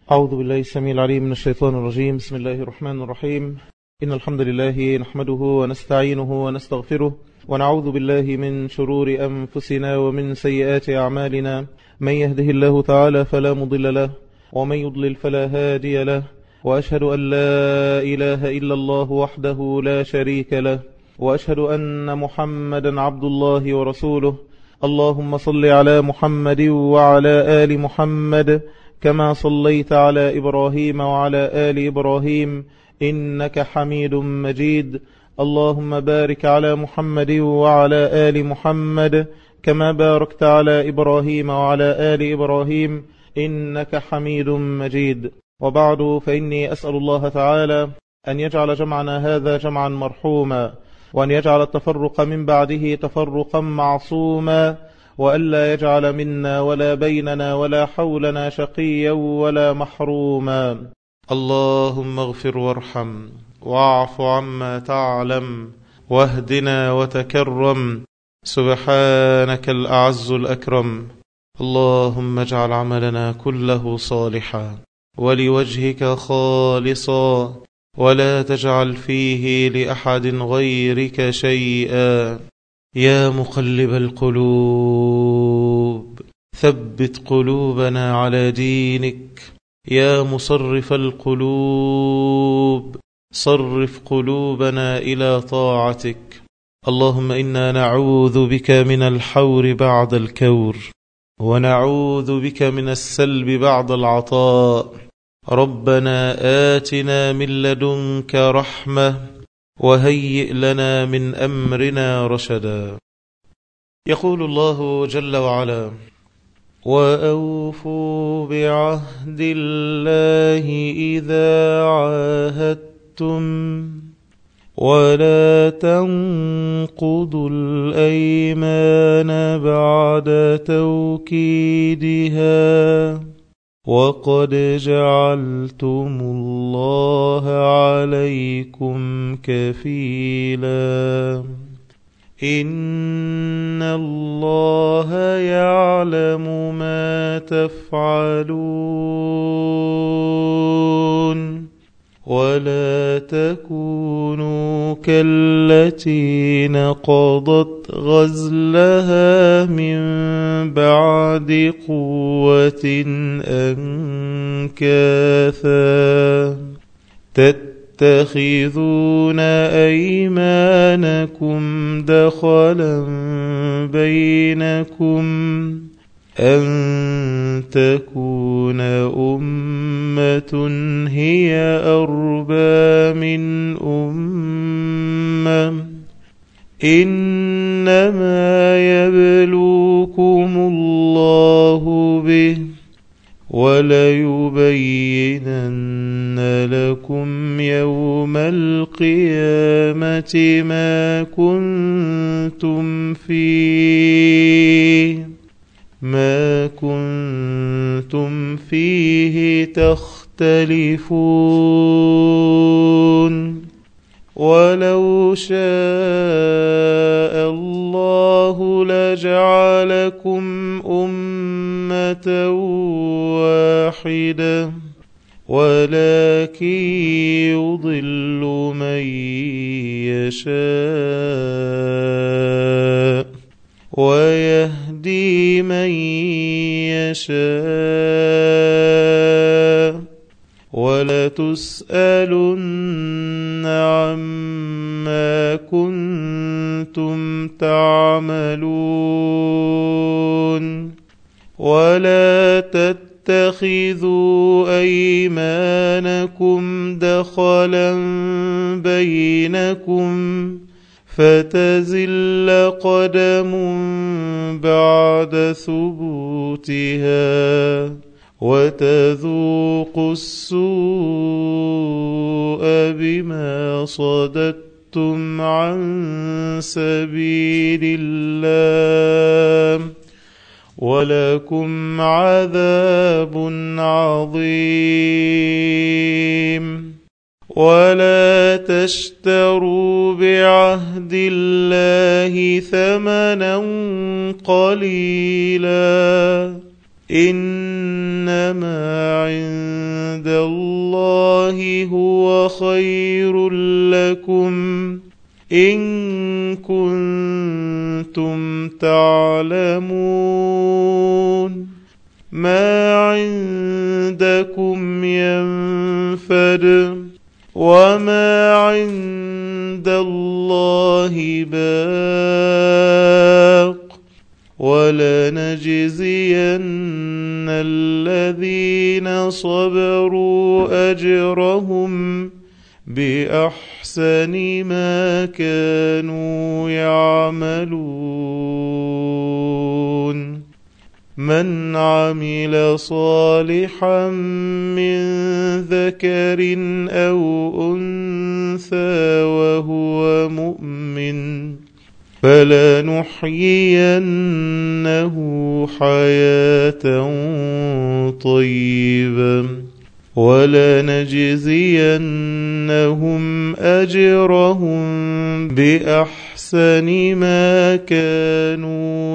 أعوذ بالله السميع العليم من الشيطان الرجيم بسم الله الرحمن الرحيم إن الحمد لله نحمده ونستعينه ونستغفره ونعوذ بالله من شرور أنفسنا ومن سيئات أعمالنا من يهده الله تعالى فلا مضل له ومن يضلل فلا هادي له وأشهد أن لا إله إلا الله وحده لا شريك له وأشهد أن محمدا عبد الله ورسوله اللهم صل على محمد وعلى آل محمد كما صليت على إبراهيم وعلى آل إبراهيم إنك حميد مجيد اللهم بارك على محمد وعلى آل محمد كما باركت على إبراهيم وعلى آل إبراهيم إنك حميد مجيد وبعد فإني أسأل الله تعالى أن يجعل جمعنا هذا جمعا مرحوما وأن يجعل التفرق من بعده تفرقا معصوما وألا يجعل منا ولا بيننا ولا حولنا شقيا ولا محروما اللهم اغفر وارحم واعف عما تعلم واهدنا وتكرم سبحانك الأعز الأكرم اللهم اجعل عملنا كله صالحا ولوجهك خالصا ولا تجعل فيه لأحد غيرك شيئا يا مقلب القلوب ثبت قلوبنا على دينك يا مصرف القلوب صرف قلوبنا إلى طاعتك اللهم إنا نعوذ بك من الحور بعد الكور ونعوذ بك من السلب بعد العطاء ربنا آتنا من لدنك رحمة وهيئ لنا من أمرنا رشدا يقول الله جل وعلا وأوفوا بعهد الله إذا عاهدتم ولا تنقضوا الأيمان بعد توكيدها وقد جعلتم الله عليكم كفيلا إن الله يعلم ما تفعلون ولا تكونوا كالتي نقضت غزلها من بعد قوة أنكاثا تتخذون أيمانكم دخلا بينكم أن تكون أمة هي أربى من أمة إنما يبلوكم الله به وليبينن لكم يوم القيامة ما كنتم فيه ما كنتم فيه تختلفون ولو شاء الله لجعلكم أمة واحدة ولكن يضل من يشاء ويهدي من يشاء ولتسألن عما كنتم تعملون ولا تتخذوا أيمانكم دخلا بينكم فتزل قدم بعد ثبوتها وتذوقوا السوء بما صددتم عن سبيل الله ولكم عذاب عظيم ولا تشتروا بعهد الله ثمنا قليلا إنما عند عند الله هو خير لكم إن كنتم تعلمون ما عندكم ينفد وما عند الله باق ولنجزين الذين صبروا أجرهم بأحسن ما كانوا يعملون من عمل صالحا من ذكر أو أنثى وهو مؤمن فلنحيينه حياة طيبة ولنجزينهم أجرهم بأحسن ما كانوا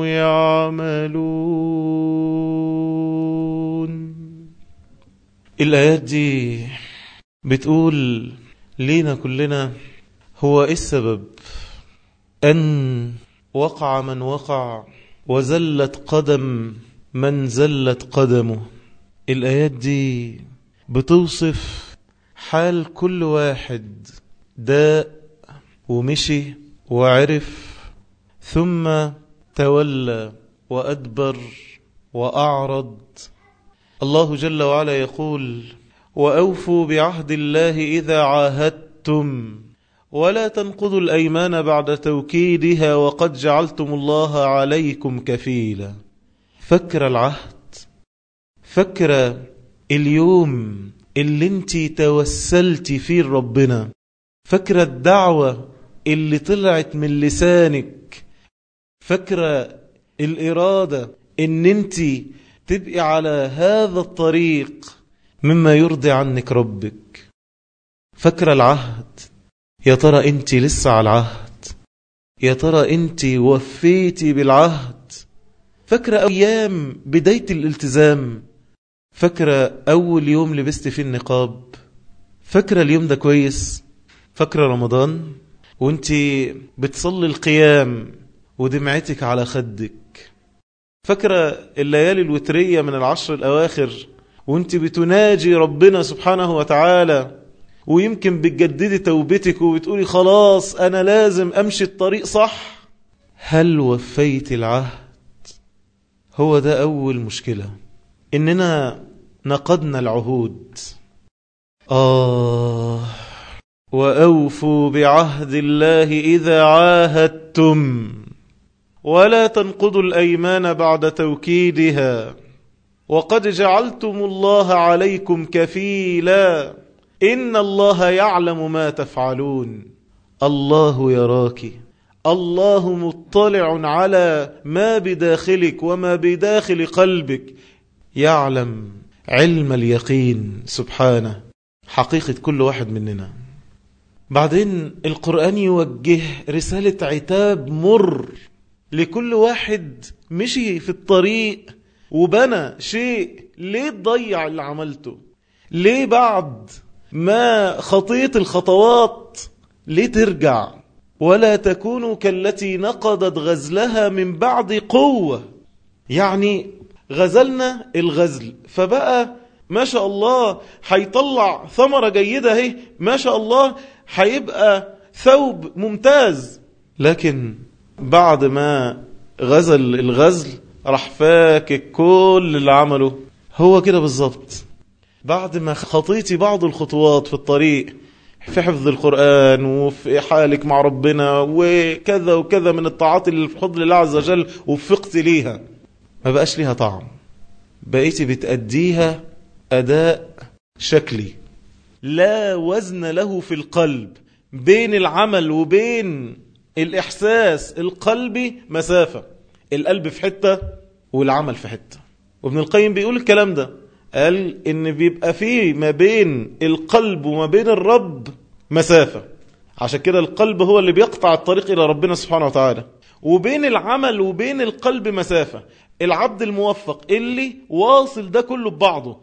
يعملون الآيات دي بتقول لينا كلنا هو إيه السبب أن وقع من وقع وزلت قدم من زلت قدمه الآيات دي بتوصف حال كل واحد داء ومشي وعرف ثم تولى وأدبر وأعرض الله جل وعلا يقول وأوفوا بعهد الله إذا عاهدتم ولا تنقضوا الأيمان بعد توكيدها وقد جعلتم الله عليكم كفيلا فكر العهد فكر اليوم اللي انت توسلت فيه ربنا فكرة الدعوة اللي طلعت من لسانك فكرة الإرادة ان انت تبقي على هذا الطريق مما يرضي عنك ربك فكرة العهد يا ترى انت لسه على العهد يا ترى انت وفيتي بالعهد فاكرة أيام بداية الالتزام فاكرة أول يوم لبست فيه النقاب فاكرة اليوم ده كويس فاكرة رمضان وانت بتصلي القيام ودمعتك على خدك فاكرة الليالي الوترية من العشر الأواخر وانت بتناجي ربنا سبحانه وتعالى ويمكن بتجددي توبتك وبتقولي خلاص أنا لازم أمشي الطريق صح هل وفيت العهد هو ده أول مشكلة إننا نقضنا العهود آه وأوفوا بعهد الله إذا عاهدتم ولا تنقضوا الأيمان بعد توكيدها وقد جعلتم الله عليكم كفيلا إن الله يعلم ما تفعلون الله يراك الله مطلع على ما بداخلك وما بداخل قلبك يعلم علم اليقين سبحانه حقيقة كل واحد مننا بعدين القرآن يوجه رسالة عتاب مر لكل واحد مشي في الطريق وبنى شيء ليه تضيع اللي عملته ليه بعد ما خطيت الخطوات ليه ترجع ولا تكونوا كالتي نقضت غزلها من بعد قوة يعني غزلنا الغزل فبقى ما شاء الله هيطلع ثمرة جيدة اهي ما شاء الله هيبقى ثوب ممتاز لكن بعد ما غزل الغزل راح فاكك كل اللي عمله هو كده بالظبط بعد ما خطيتي بعض الخطوات في الطريق في حفظ القرآن وفي حالك مع ربنا وكذا وكذا من الطاعات اللي في فضل الله عز وجل وفقت ليها ما بقاش ليها طعم بقيتي بتأديها أداء شكلي لا وزن له في القلب بين العمل وبين الإحساس القلبي مسافة القلب في حتة والعمل في حتة وابن القيم بيقول الكلام ده قال ان بيبقى فيه ما بين القلب وما بين الرب مسافة عشان كده القلب هو اللي بيقطع الطريق إلى ربنا سبحانه وتعالى وبين العمل وبين القلب مسافة العبد الموفق اللي واصل ده كله ببعضه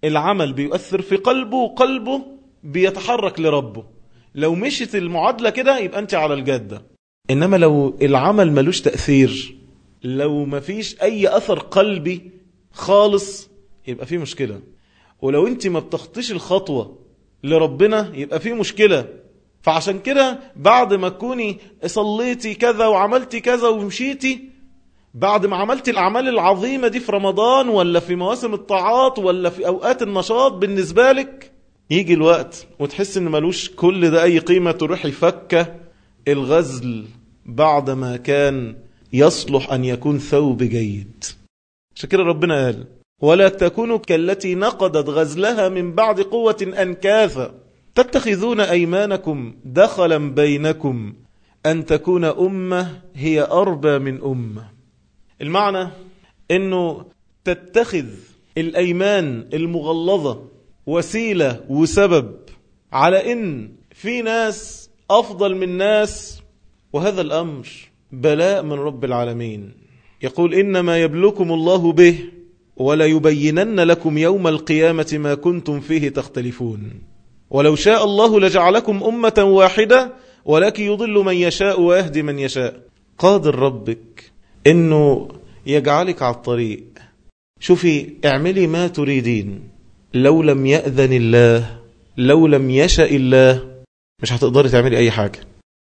العمل بيؤثر في قلبه وقلبه بيتحرك لربه لو مشت المعادلة كده يبقى أنت على الجادة إنما لو العمل ملوش تأثير لو مفيش أي أثر قلبي خالص يبقى في مشكلة ولو أنت ما بتخطيش الخطوة لربنا يبقى في مشكلة فعشان كده بعد ما تكوني صليتي كذا وعملتي كذا ومشيتي بعد ما عملتي الأعمال العظيمة دي في رمضان ولا في مواسم الطاعات ولا في أوقات النشاط بالنسبة لك يجي الوقت وتحس ان ملوش كل ده أي قيمة تروحي فكة الغزل بعد ما كان يصلح أن يكون ثوب جيد عشان كده ربنا قال ولا تكونوا كالتي نقضت غزلها من بعد قوة أنكاثا تتخذون أيمانكم دخلا بينكم أن تكون أمة هي أربى من أمة المعنى أنه تتخذ الأيمان المغلظة وسيلة وسبب على أن في ناس أفضل من ناس وهذا الأمر بلاء من رب العالمين يقول إنما يبلوكم الله به ولا يبينن لكم يوم القيامة ما كنتم فيه تختلفون ولو شاء الله لجعلكم أمة واحدة ولكن يضل من يشاء ويهدي من يشاء قادر ربك إنه يجعلك على الطريق شوفي اعملي ما تريدين لو لم يأذن الله لو لم يشاء الله مش هتقدري تعملي أي حاجة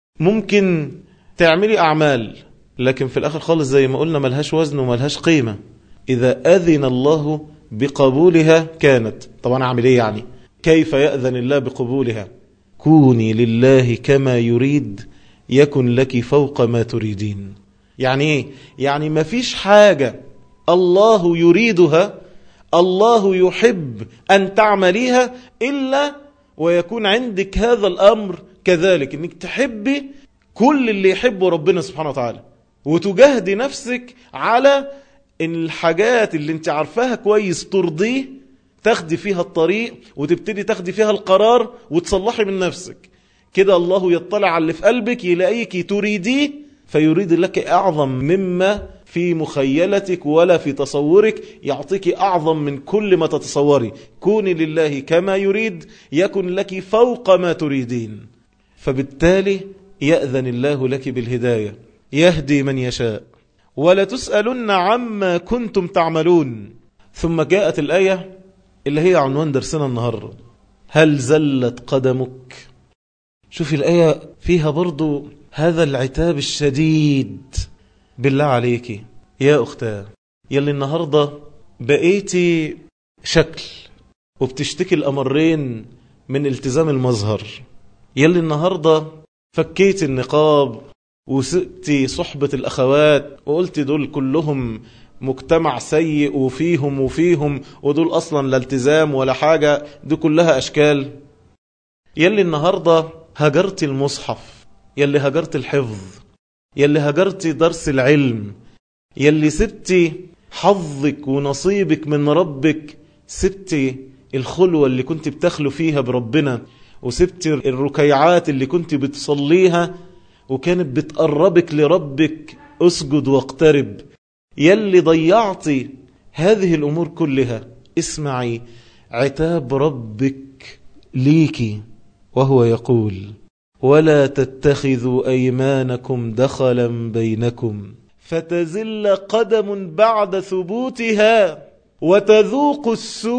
ممكن تعملي أعمال لكن في الآخر خالص زي ما قلنا ملهاش وزن وملهاش قيمة إذا أذن الله بقبولها كانت طبعا أعمل إيه يعني كيف يأذن الله بقبولها كوني لله كما يريد يكن لك فوق ما تريدين يعني إيه يعني ما فيش حاجة الله يريدها الله يحب أن تعمليها إلا ويكون عندك هذا الأمر كذلك أنك تحبي كل اللي يحبه ربنا سبحانه وتعالى وتجاهدي نفسك على ان الحاجات اللي انت عارفاها كويس ترضيه تاخدي فيها الطريق وتبتدي تاخدي فيها القرار وتصلحي من نفسك كده الله يطلع على اللي في قلبك يلاقيك تريديه فيريد لك أعظم مما في مخيلتك ولا في تصورك يعطيك أعظم من كل ما تتصوري كوني لله كما يريد يكن لك فوق ما تريدين فبالتالي يأذن الله لك بالهداية يهدي من يشاء ولا تسألن عما كنتم تعملون ثم جاءت الآية اللي هي عنوان درسنا النهاردة هل زلت قدمك شوفي الآية فيها برضو هذا العتاب الشديد بالله عليك يا أختاه يلي النهاردة بقيتي شكل وبتشتكي الأمرين من التزام المظهر يلي النهاردة فكيت النقاب وسقتي صحبة الأخوات وقلت دول كلهم مجتمع سيء وفيهم وفيهم ودول أصلا لا التزام ولا حاجة دي كلها أشكال يلي النهاردة هجرت المصحف يلي هجرت الحفظ يلي هجرت درس العلم يلي سبتي حظك ونصيبك من ربك سبتي الخلوة اللي كنت بتخلو فيها بربنا وسبتي الركيعات اللي كنت بتصليها وكانت بتقربك لربك اسجد واقترب يلي ضيعتي هذه الأمور كلها اسمعي عتاب ربك ليكي وهو يقول ولا تتخذوا أيمانكم دخلا بينكم فتزل قدم بعد ثبوتها وتذوق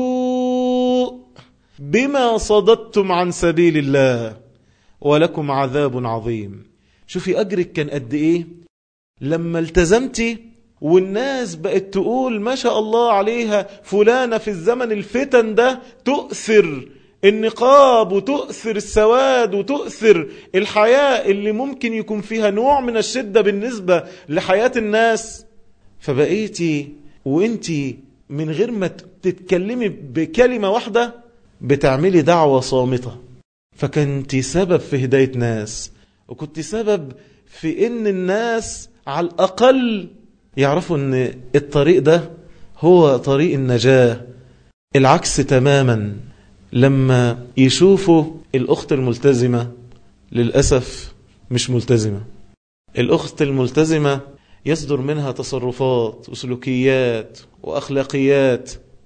السوء بما صددتم عن سبيل الله ولكم عذاب عظيم شوفي أجرك كان قد إيه لما التزمتي والناس بقت تقول ما شاء الله عليها فلانة في الزمن الفتن ده تؤثر النقاب وتؤثر السواد وتؤثر الحياة اللي ممكن يكون فيها نوع من الشدة بالنسبة لحياة الناس فبقيتي وانتي من غير ما تتكلمي بكلمة واحدة بتعملي دعوة صامتة فكنت سبب في هداية ناس وكنت سبب في ان الناس على الأقل يعرفوا ان الطريق ده هو طريق النجاة العكس تماما لما يشوفوا الأخت الملتزمة للأسف مش ملتزمة الأخت الملتزمة يصدر منها تصرفات وسلوكيات وأخلاقيات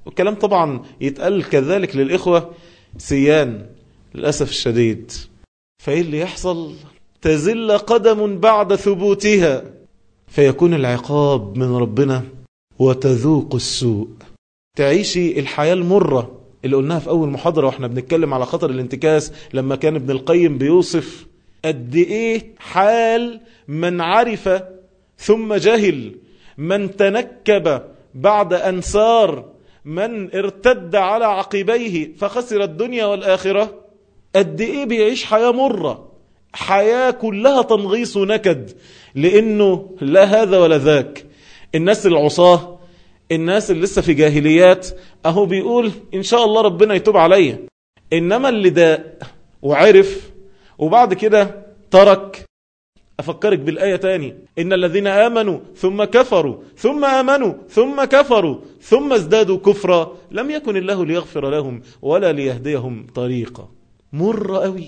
والكلام طبعا يتقال كذلك للإخوة سيان للأسف الشديد فإيه اللي يحصل تزل قدم بعد ثبوتها فيكون العقاب من ربنا وتذوق السوء تعيشي الحياة المرة اللي قلناها في أول محاضرة وإحنا بنتكلم على خطر الانتكاس لما كان ابن القيم بيوصف قد إيه حال من عرف ثم جهل من تنكب بعد أن سار من ارتد على عقبيه فخسر الدنيا والآخرة قد إيه بيعيش حياة مرة حياة كلها تنغيص ونكد لأنه لا هذا ولا ذاك الناس العصاه الناس اللي لسه في جاهليات اهو بيقول ان شاء الله ربنا يتوب عليا انما اللي ده وعرف وبعد كده ترك افكرك بالايه تاني ان الذين امنوا ثم كفروا ثم امنوا ثم كفروا ثم ازدادوا كفرا لم يكن الله ليغفر لهم ولا ليهديهم طريقا مر قوي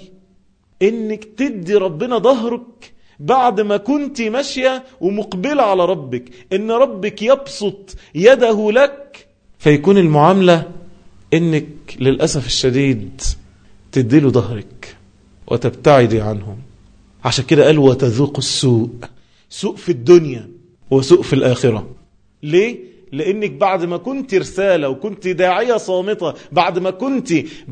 انك تدي ربنا ظهرك بعد ما كنت ماشية ومقبلة على ربك ان ربك يبسط يده لك فيكون المعاملة انك للأسف الشديد تديله ظهرك وتبتعدي عنهم عشان كده قال وتذوق السوء سوء في الدنيا وسوء في الآخرة ليه؟ لأنك بعد ما كنت رسالة وكنت داعية صامتة بعد ما كنت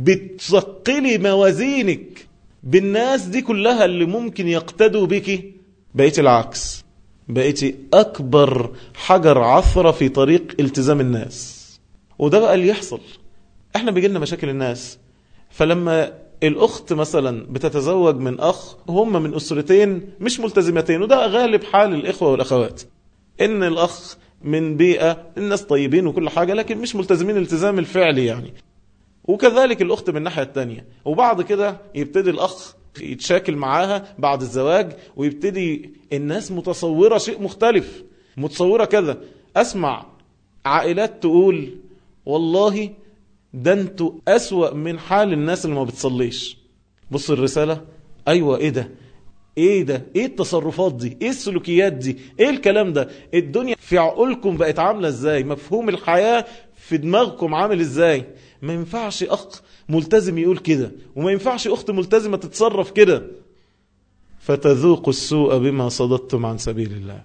بتثقلي موازينك بالناس دي كلها اللي ممكن يقتدوا بك بقيت العكس بقيت أكبر حجر عثرة في طريق التزام الناس وده بقى اللي يحصل احنا بيجيلنا مشاكل الناس فلما الأخت مثلا بتتزوج من أخ هم من أسرتين مش ملتزمتين وده غالب حال الإخوة والأخوات إن الأخ من بيئة الناس طيبين وكل حاجة لكن مش ملتزمين الالتزام الفعلي يعني وكذلك الأخت من الناحية التانية وبعد كده يبتدي الأخ يتشاكل معاها بعد الزواج ويبتدي الناس متصورة شيء مختلف متصورة كذا أسمع عائلات تقول والله ده انتوا أسوأ من حال الناس اللي ما بتصليش بص الرسالة أيوة إيه ده ايه ده ايه التصرفات دي ايه السلوكيات دي ايه الكلام ده الدنيا في عقولكم بقت عاملة ازاي مفهوم الحياة في دماغكم عامل ازاي ما ينفعش اخ ملتزم يقول كده وما ينفعش اخت ملتزمة تتصرف كده فتذوقوا السوء بما صددتم عن سبيل الله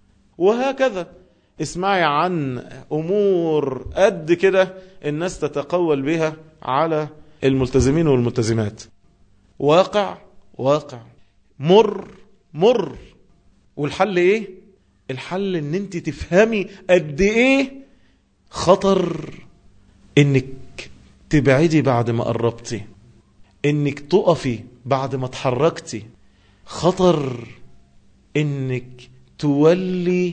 وهكذا اسمعي عن امور قد كده الناس تتقول بها على الملتزمين والملتزمات واقع واقع مر مر والحل ايه الحل ان انت تفهمي قد ايه خطر انك تبعدي بعد ما قربتي انك تقفي بعد ما اتحركتي خطر انك تولي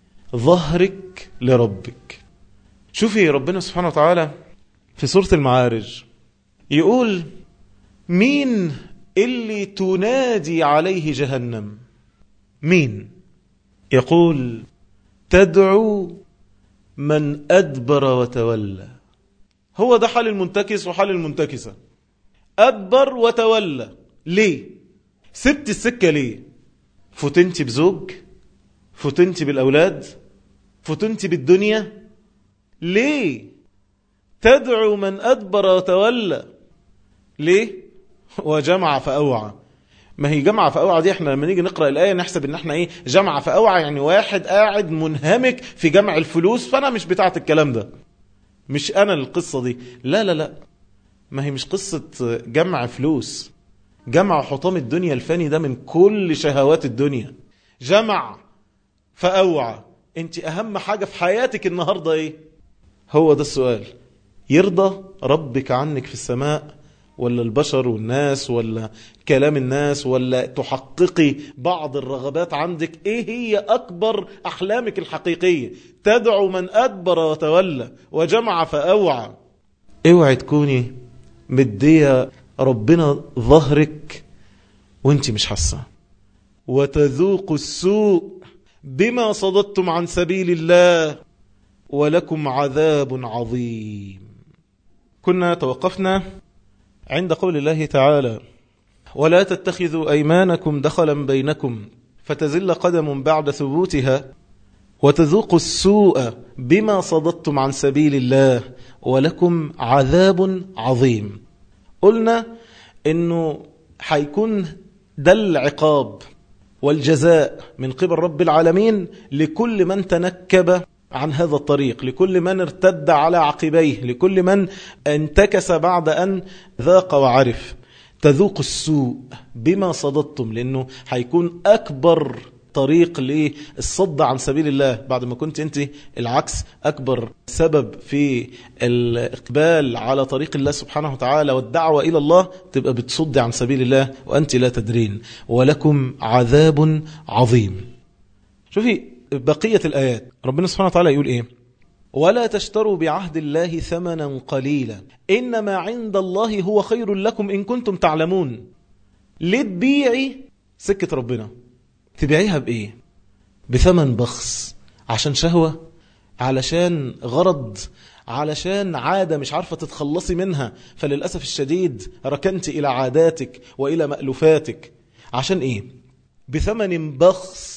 ظهرك لربك شوفي ربنا سبحانه وتعالى في سورة المعارج يقول مين اللي تنادي عليه جهنم مين يقول تدعو من أدبر وتولى هو ده حال المنتكس وحال المنتكسة أدبر وتولى ليه سبت السكة ليه فتنت بزوج فتنت بالأولاد فتنت بالدنيا ليه تدعو من أدبر وتولى ليه وجمع فأوعى ما هي جمع فأوعى دي احنا لما نيجي نقرأ الآية نحسب ان احنا ايه جمع فأوعى يعني واحد قاعد منهمك في جمع الفلوس فأنا مش بتاعت الكلام ده مش أنا القصة دي لا لا لا ما هي مش قصة جمع فلوس جمع حطام الدنيا الفاني ده من كل شهوات الدنيا جمع فأوعى انت أهم حاجة في حياتك النهاردة ايه هو ده السؤال يرضى ربك عنك في السماء ولا البشر والناس ولا كلام الناس ولا تحققي بعض الرغبات عندك ايه هي اكبر احلامك الحقيقية تدعو من ادبر وتولى وجمع فاوعى اوعي تكوني مدية ربنا ظهرك وانت مش حاسة وتذوق السوء بما صددتم عن سبيل الله ولكم عذاب عظيم كنا توقفنا عند قول الله تعالى ولا تتخذوا أيمانكم دخلا بينكم فتزل قدم بعد ثبوتها وتذوقوا السوء بما صددتم عن سبيل الله ولكم عذاب عظيم قلنا انه حيكون ده العقاب والجزاء من قبل رب العالمين لكل من تنكب عن هذا الطريق لكل من ارتد على عقبيه لكل من انتكس بعد أن ذاق وعرف تذوق السوء بما صددتم لأنه حيكون أكبر طريق للصد عن سبيل الله بعد ما كنت انت العكس أكبر سبب في الإقبال على طريق الله سبحانه وتعالى والدعوة إلى الله تبقى بتصد عن سبيل الله وأنت لا تدرين ولكم عذاب عظيم شوفي بقية الآيات ربنا سبحانه وتعالى يقول إيه ولا تشتروا بعهد الله ثمنا قليلا إنما عند الله هو خير لكم إن كنتم تعلمون ليه تبيعي سكة ربنا تبيعيها بإيه بثمن بخس عشان شهوة علشان غرض علشان عادة مش عارفة تتخلصي منها فللأسف الشديد ركنت إلى عاداتك وإلى مألوفاتك عشان إيه بثمن بخس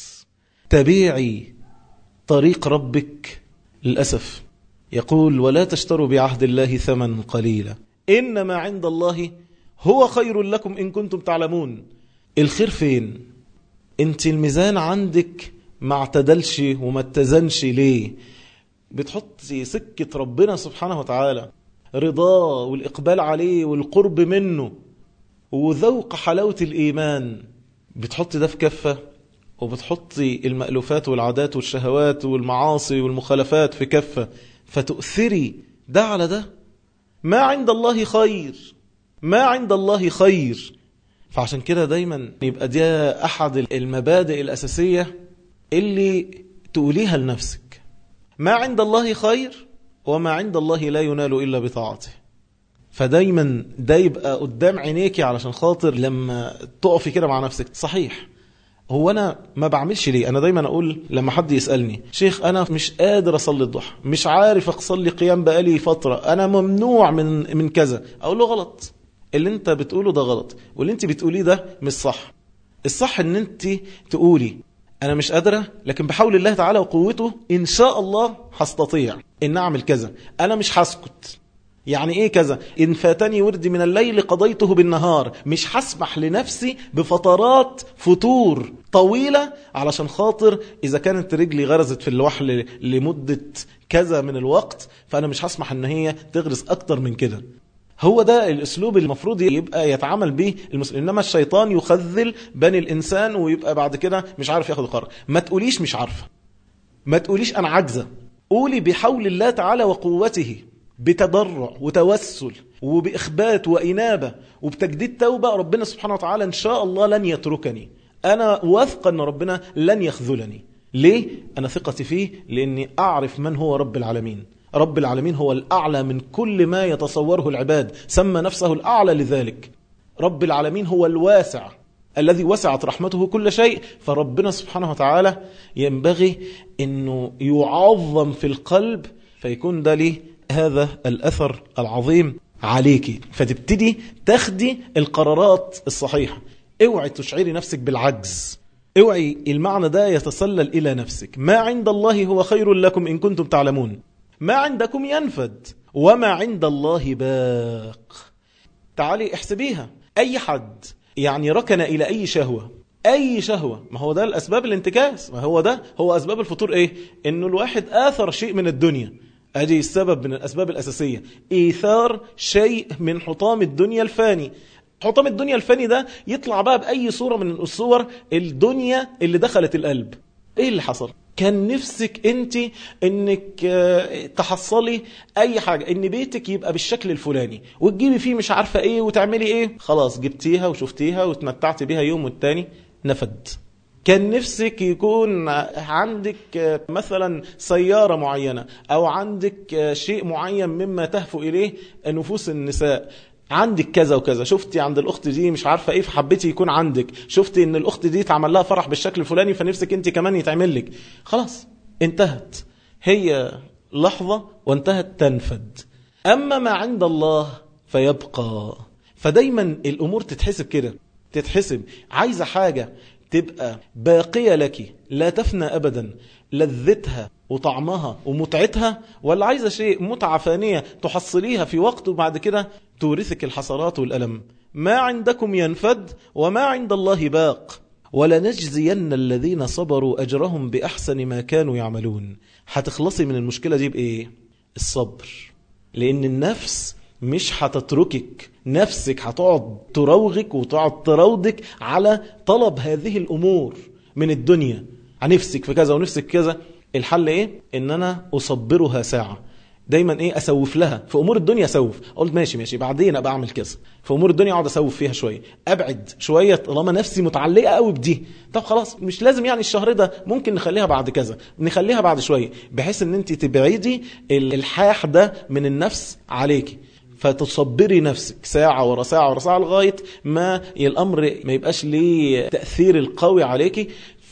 تبيعي طريق ربك للأسف يقول ولا تشتروا بعهد الله ثمن قليلا إنما عند الله هو خير لكم إن كنتم تعلمون الخير فين انت الميزان عندك ما اعتدلش وما اتزنش ليه بتحطي سكة ربنا سبحانه وتعالى رضاه والإقبال عليه والقرب منه وذوق حلاوة الإيمان بتحطي ده في كفة وبتحطي المألوفات والعادات والشهوات والمعاصي والمخالفات في كفة فتؤثري ده على ده ما عند الله خير ما عند الله خير فعشان كده دايما يبقى دي أحد المبادئ الأساسية اللي تقوليها لنفسك ما عند الله خير وما عند الله لا ينال إلا بطاعته فدايما ده يبقى قدام عينيكي علشان خاطر لما تقفي كده مع نفسك صحيح هو انا ما بعملش ليه انا دايما اقول لما حد يسالني شيخ انا مش قادر اصلي الضحى مش عارف اصلي قيام بقالي فتره انا ممنوع من من كذا اقول له غلط اللي انت بتقوله ده غلط واللي انت بتقوليه ده مش صح الصح ان انت تقولي انا مش قادره لكن بحول الله تعالى وقوته ان شاء الله هستطيع ان اعمل كذا انا مش هسكت يعني ايه كذا ان فاتني وردي من الليل قضيته بالنهار مش هسمح لنفسي بفترات فتور طويلة علشان خاطر اذا كانت رجلي غرزت في الوحل لمدة كذا من الوقت فانا مش هسمح ان هي تغرز اكتر من كده هو ده الاسلوب المفروض يبقى يتعامل به المسلم انما الشيطان يخذل بني الانسان ويبقى بعد كده مش عارف ياخد قرار ما تقوليش مش عارفه ما تقوليش انا عاجزه قولي بحول الله تعالى وقوته بتضرع وتوسل وبإخبات وإنابة وبتجديد توبة ربنا سبحانه وتعالى إن شاء الله لن يتركني أنا واثق أن ربنا لن يخذلني ليه؟ أنا ثقتي فيه لأني أعرف من هو رب العالمين رب العالمين هو الأعلى من كل ما يتصوره العباد سمى نفسه الأعلى لذلك رب العالمين هو الواسع الذي وسعت رحمته كل شيء فربنا سبحانه وتعالى ينبغي أنه يعظم في القلب فيكون ده ليه هذا الأثر العظيم عليك فتبتدي تاخدي القرارات الصحيحة اوعي تشعري نفسك بالعجز اوعي المعنى ده يتسلل إلى نفسك ما عند الله هو خير لكم إن كنتم تعلمون ما عندكم ينفد وما عند الله باق تعالي احسبيها أي حد يعني ركن إلى أي شهوة أي شهوة ما هو ده الأسباب الانتكاس ما هو ده هو أسباب الفطور إيه إنه الواحد آثر شيء من الدنيا ادي السبب من الأسباب الأساسية إيثار شيء من حطام الدنيا الفاني حطام الدنيا الفاني ده يطلع بقى بأي صورة من الصور الدنيا اللي دخلت القلب ايه اللي حصل كان نفسك انت انك تحصلي اي حاجة ان بيتك يبقى بالشكل الفلاني وتجيبي فيه مش عارفة ايه وتعملي ايه خلاص جبتيها وشفتيها وتمتعت بيها يوم والتاني نفد كان نفسك يكون عندك مثلا سيارة معينة أو عندك شيء معين مما تهفو إليه نفوس النساء عندك كذا وكذا شفتي عند الأخت دي مش عارفة إيه فحبيتي يكون عندك شفتي إن الأخت دي تعمل لها فرح بالشكل الفلاني فنفسك أنت كمان يتعمل لك خلاص انتهت هي لحظة وانتهت تنفد أما ما عند الله فيبقى فدايما الأمور تتحسب كده تتحسب عايزة حاجة تبقى باقية لك لا تفنى أبدا لذتها وطعمها ومتعتها ولا عايزة شيء متعة فانية تحصليها في وقت وبعد كده تورثك الحسرات والألم ما عندكم ينفد وما عند الله باق ولنجزين الذين صبروا أجرهم بأحسن ما كانوا يعملون هتخلصي من المشكلة دي بإيه؟ الصبر لأن النفس مش هتتركك نفسك هتقعد تروغك وتقعد تراودك على طلب هذه الأمور من الدنيا نفسك في كذا ونفسك كذا الحل ايه ان انا اصبرها ساعة دايما ايه اسوف لها في امور الدنيا اسوف قلت ماشي ماشي بعدين ابقى اعمل كذا في امور الدنيا اقعد اسوف فيها شويه ابعد شويه طالما نفسي متعلقه قوي بدي طب خلاص مش لازم يعني الشهر ده ممكن نخليها بعد كذا نخليها بعد شويه بحيث ان انت تبعدي الالحاح ده من النفس عليكي فتصبري نفسك ساعة ورا ساعة ورا ساعة لغاية ما الأمر ما يبقاش ليه تأثير القوي عليكي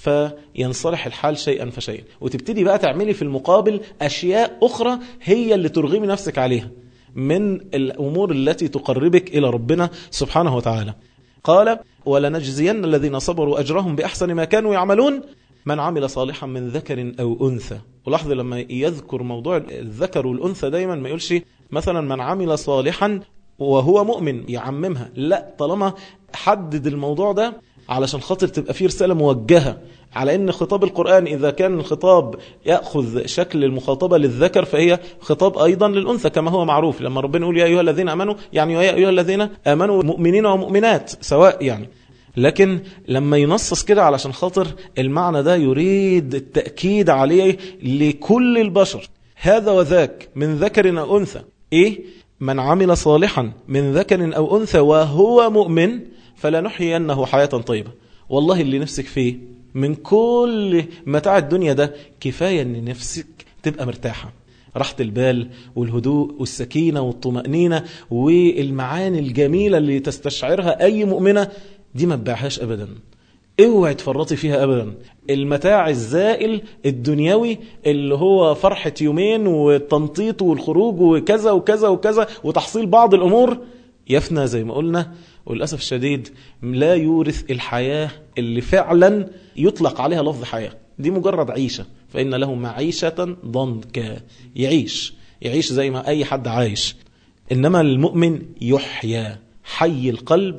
فينصلح الحال شيئا فشيئا وتبتدي بقى تعملي في المقابل أشياء أخرى هي اللي ترغمي نفسك عليها من الأمور التي تقربك إلى ربنا سبحانه وتعالى قال ولنجزين الذين صبروا أجرهم بأحسن ما كانوا يعملون من عمل صالحا من ذكر أو أنثى ولاحظ لما يذكر موضوع الذكر والأنثى دايما ما يقولش مثلا من عمل صالحا وهو مؤمن يعممها لا طالما حدد الموضوع ده علشان خاطر تبقى فيه رسالة موجهة على ان خطاب القرآن اذا كان الخطاب يأخذ شكل المخاطبة للذكر فهي خطاب ايضا للأنثى كما هو معروف لما ربنا يقول يا ايها الذين امنوا يعني يا ايها الذين امنوا مؤمنين ومؤمنات سواء يعني لكن لما ينصص كده علشان خاطر المعنى ده يريد التأكيد عليه لكل البشر هذا وذاك من ذكر أو أنثى إيه؟ من عمل صالحا من ذكر أو أنثى وهو مؤمن فلنحيينه حياة طيبة والله اللي نفسك فيه من كل متاع الدنيا ده كفاية ان نفسك تبقى مرتاحة راحة البال والهدوء والسكينة والطمأنينة والمعاني الجميلة اللي تستشعرها أي مؤمنة دي ما تبيعهاش أبدا اوعي تفرطي فيها أبدا المتاع الزائل الدنيوي اللي هو فرحة يومين والتنطيط والخروج وكذا وكذا وكذا وتحصيل بعض الأمور يفنى زي ما قلنا وللأسف الشديد لا يورث الحياة اللي فعلا يطلق عليها لفظ حياة دي مجرد عيشة فإن له معيشة ضنكا يعيش يعيش زي ما أي حد عايش إنما المؤمن يحيا حي القلب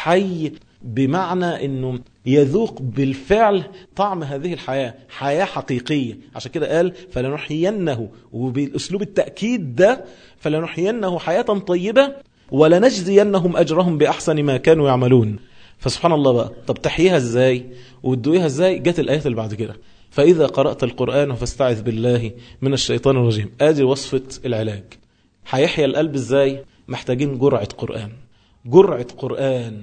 حي بمعنى أنه يذوق بالفعل طعم هذه الحياة حياة حقيقية عشان كده قال فلنحيينه وبالأسلوب التأكيد ده فلنحيينه حياة طيبة ولنجزينهم أجرهم بأحسن ما كانوا يعملون فسبحان الله بقى طب تحييها ازاي وتدويها ازاي جت الآيات اللي بعد كده فإذا قرأت القرآن فاستعذ بالله من الشيطان الرجيم آدي وصفة العلاج هيحيا القلب ازاي محتاجين جرعة قرآن جرعة قرآن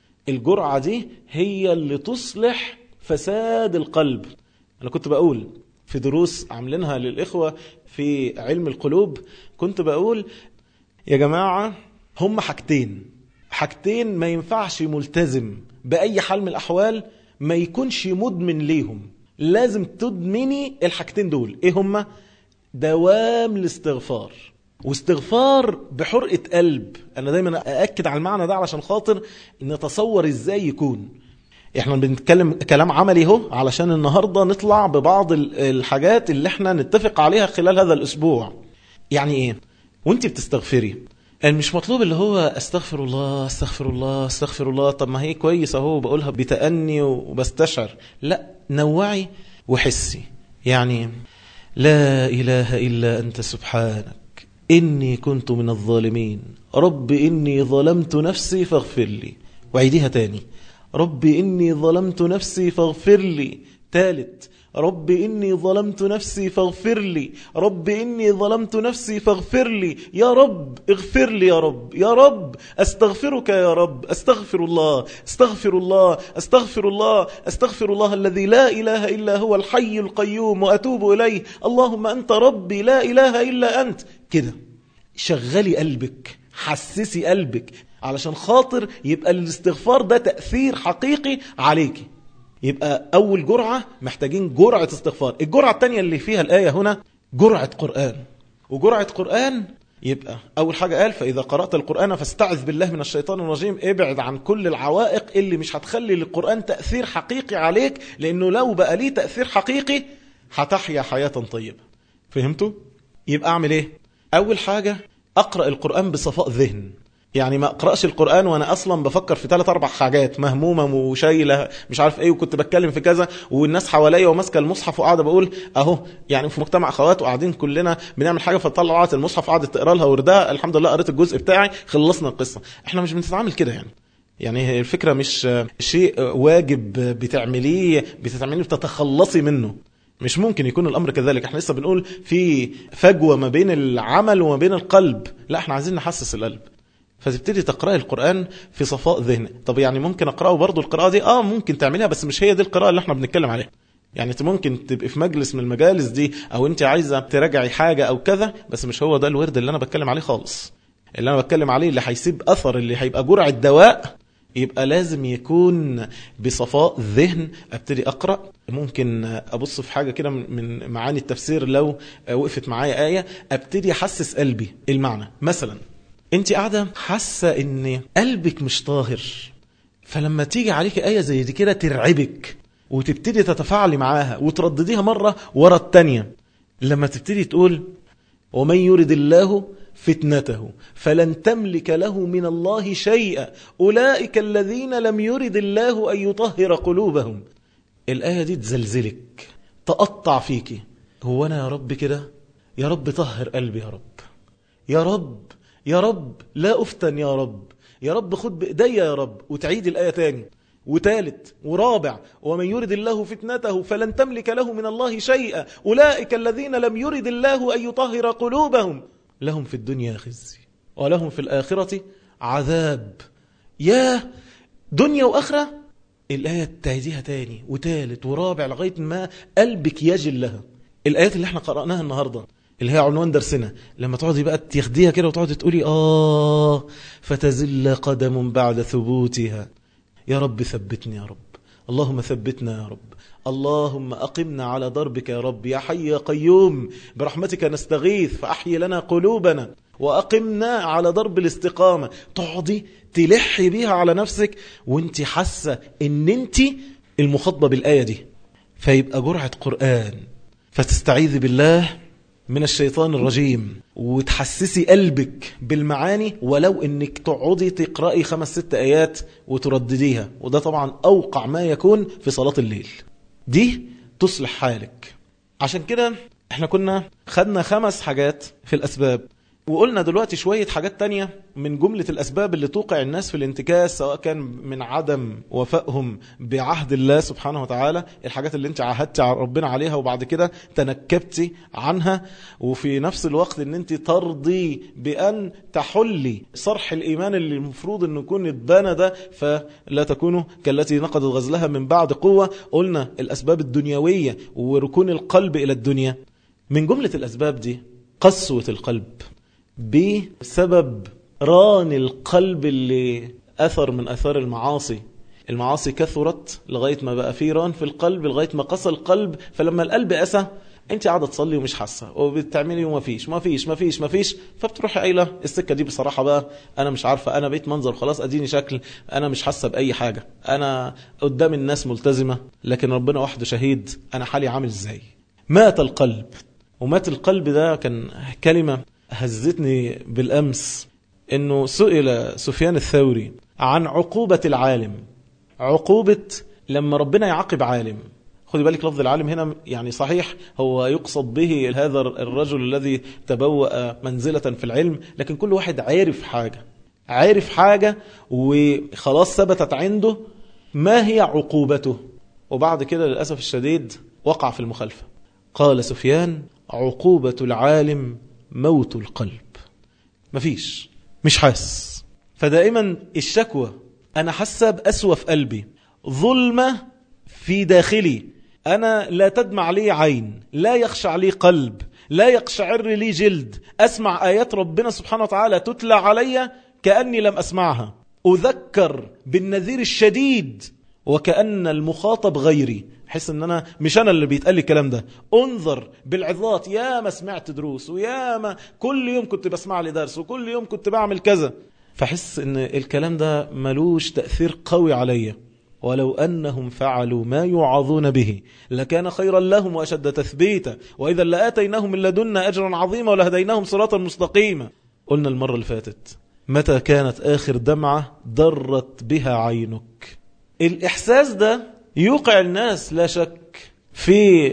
الجرعة دي هي اللي تصلح فساد القلب أنا كنت بقول في دروس عاملينها للإخوة في علم القلوب كنت بقول يا جماعة هم حاجتين حاجتين ما ينفعش ملتزم بأي حال من الأحوال ما يكونش مدمن ليهم لازم تدمني الحاجتين دول ايه هما دوام الاستغفار واستغفار بحرقة قلب انا دايما اأكد على المعنى ده علشان خاطر نتصور ازاي يكون احنا بنتكلم كلام عملي اهو علشان النهاردة نطلع ببعض الحاجات اللي احنا نتفق عليها خلال هذا الاسبوع يعني ايه وانت بتستغفري مش مطلوب اللي هو استغفر الله استغفر الله استغفر الله طب ما هي كويس اهو بقولها بتأني وبستشعر لا نوعي وحسي يعني لا إله إلا أنت سبحانك إني كنت من الظالمين رب إني ظلمت نفسي فاغفر لي وعيديها تاني رب إني ظلمت نفسي فاغفر لي ثالث رب إني ظلمت نفسي فاغفر لي رب إني ظلمت نفسي فاغفر لي يا رب اغفر لي يا رب يا رب أستغفرك يا رب أستغفر الله أستغفر الله أستغفر الله أستغفر الله الذي لا إله إلا هو الحي القيوم وأتوب إليه اللهم أنت ربي لا إله إلا أنت كده شغلي قلبك حسسي قلبك علشان خاطر يبقى الاستغفار ده تأثير حقيقي عليكي يبقى أول جرعة محتاجين جرعة استغفار الجرعة الثانية اللي فيها الآية هنا جرعة قرآن وجرعة قرآن يبقى أول حاجة قال فإذا قرأت القرآن فاستعذ بالله من الشيطان الرجيم ابعد عن كل العوائق اللي مش هتخلي للقرآن تأثير حقيقي عليك لأنه لو بقى ليه تأثير حقيقي هتحيا حياة طيبة فهمتوا؟ يبقى أعمل إيه؟ أول حاجة أقرأ القرآن بصفاء ذهن يعني ما اقراش القران وانا اصلا بفكر في ثلاث اربع حاجات مهمومه وشايله مش عارف ايه وكنت بتكلم في كذا والناس حواليا وماسكه المصحف وقاعده بقول اهو يعني في مجتمع اخوات وقاعدين كلنا بنعمل حاجه فطلعت المصحف قعدت تقرا لها وردها الحمد لله قريت الجزء بتاعي خلصنا القصه احنا مش بنتعامل كده يعني يعني الفكره مش شيء واجب بتعمليه بتتعمليه بتتخلصي منه مش ممكن يكون الامر كذلك احنا لسه بنقول في فجوه ما بين العمل وما بين القلب لا احنا عايزين نحسس القلب فتبتدي تقرأي القرآن في صفاء ذهن طب يعني ممكن أقرأه برضو القراءة دي آه ممكن تعملها بس مش هي دي القراءة اللي احنا بنتكلم عليها يعني انت ممكن تبقي في مجلس من المجالس دي او انت عايزة تراجعي حاجة او كذا بس مش هو ده الورد اللي انا بتكلم عليه خالص اللي انا بتكلم عليه اللي هيسيب اثر اللي هيبقى جرعة دواء يبقى لازم يكون بصفاء ذهن ابتدي اقرا ممكن ابص في حاجه كده من معاني التفسير لو وقفت معايا ايه ابتدي احسس قلبي المعنى مثلا انت قاعدة حاسة ان قلبك مش طاهر فلما تيجي عليك آية زي دي كده ترعبك وتبتدي تتفاعلي معاها وتردديها مرة ورا التانية لما تبتدي تقول ومن يرد الله فتنته فلن تملك له من الله شيئا أولئك الذين لم يرد الله أن يطهر قلوبهم الآية دي تزلزلك تقطع فيك هو أنا يا رب كده يا رب طهر قلبي يا رب يا رب يا رب لا أفتن يا رب يا رب خد بإيديا يا رب وتعيد الآية تاني وثالث ورابع ومن يرد الله فتنته فلن تملك له من الله شيئا أولئك الذين لم يرد الله أن يطهر قلوبهم لهم في الدنيا خزي ولهم في الآخرة عذاب يا دنيا وآخرة الآية تعيديها تاني وثالث ورابع لغاية ما قلبك يجل لها الآيات اللي احنا قرأناها النهاردة اللي هي عنوان درسنا لما تقعدي بقى تاخديها كده وتقعدي تقولي آه فتزل قدم بعد ثبوتها يا رب ثبتني يا رب اللهم ثبتنا يا رب اللهم أقمنا على ضربك يا رب يا حي يا قيوم برحمتك نستغيث فأحيي لنا قلوبنا وأقمنا على ضرب الاستقامة تقعدي تلحي بيها على نفسك وانت حاسة ان انت المخاطبة بالآية دي فيبقى جرعة قرآن فتستعيذ بالله من الشيطان الرجيم وتحسسي قلبك بالمعاني ولو انك تقعدي تقرأي خمس ست ايات وتردديها وده طبعا اوقع ما يكون في صلاة الليل دي تصلح حالك عشان كده احنا كنا خدنا خمس حاجات في الاسباب وقلنا دلوقتي شوية حاجات تانية من جملة الأسباب اللي توقع الناس في الانتكاس سواء كان من عدم وفائهم بعهد الله سبحانه وتعالى الحاجات اللي انت عهدت ربنا عليها وبعد كده تنكبتي عنها وفي نفس الوقت ان انت ترضي بأن تحلي صرح الإيمان اللي المفروض انه يكون اتبنى ده فلا تكونوا كالتي نقضت غزلها من بعد قوة قلنا الأسباب الدنيوية وركون القلب إلى الدنيا من جملة الأسباب دي قسوة القلب بسبب ران القلب اللي أثر من أثار المعاصي المعاصي كثرت لغاية ما بقى في ران في القلب لغاية ما قسى القلب فلما القلب قسى انت قاعده تصلي ومش حاسه وبتعملي وما فيش ما فيش ما فيش ما فيش فبتروحي قايله السكه دي بصراحه بقى انا مش عارفه انا بقيت منظر خلاص اديني شكل انا مش حاسه باي حاجه انا قدام الناس ملتزمه لكن ربنا وحده شهيد انا حالي عامل ازاي مات القلب ومات القلب ده كان كلمه هزتني بالأمس أنه سئل سفيان الثوري عن عقوبة العالم عقوبة لما ربنا يعاقب عالم خذي بالك لفظ العالم هنا يعني صحيح هو يقصد به هذا الرجل الذي تبوأ منزلة في العلم لكن كل واحد عارف حاجة عارف حاجة وخلاص ثبتت عنده ما هي عقوبته وبعد كده للأسف الشديد وقع في المخالفة قال سفيان عقوبة العالم موت القلب مفيش مش حاس فدائما الشكوى أنا حاسة بأسوى في قلبي ظلمة في داخلي أنا لا تدمع لي عين لا يخشع لي قلب لا يقشعر لي جلد أسمع آيات ربنا سبحانه وتعالى تتلى علي كأني لم أسمعها أذكر بالنذير الشديد وكأن المخاطب غيري حس ان انا مش انا اللي بيتقال لي الكلام ده انظر بالعظات يا ما سمعت دروس ويا ما كل يوم كنت بسمع لي درس وكل يوم كنت بعمل كذا فحس ان الكلام ده ملوش تأثير قوي عليا ولو أنهم فعلوا ما يوعظون به لكان خيرا لهم وأشد تثبيتا وإذا لآتيناهم من لدنا أجرا عظيما ولهديناهم صراطا مستقيما قلنا المرة اللي فاتت متى كانت آخر دمعة ضرت بها عينك الإحساس ده يوقع الناس لا شك في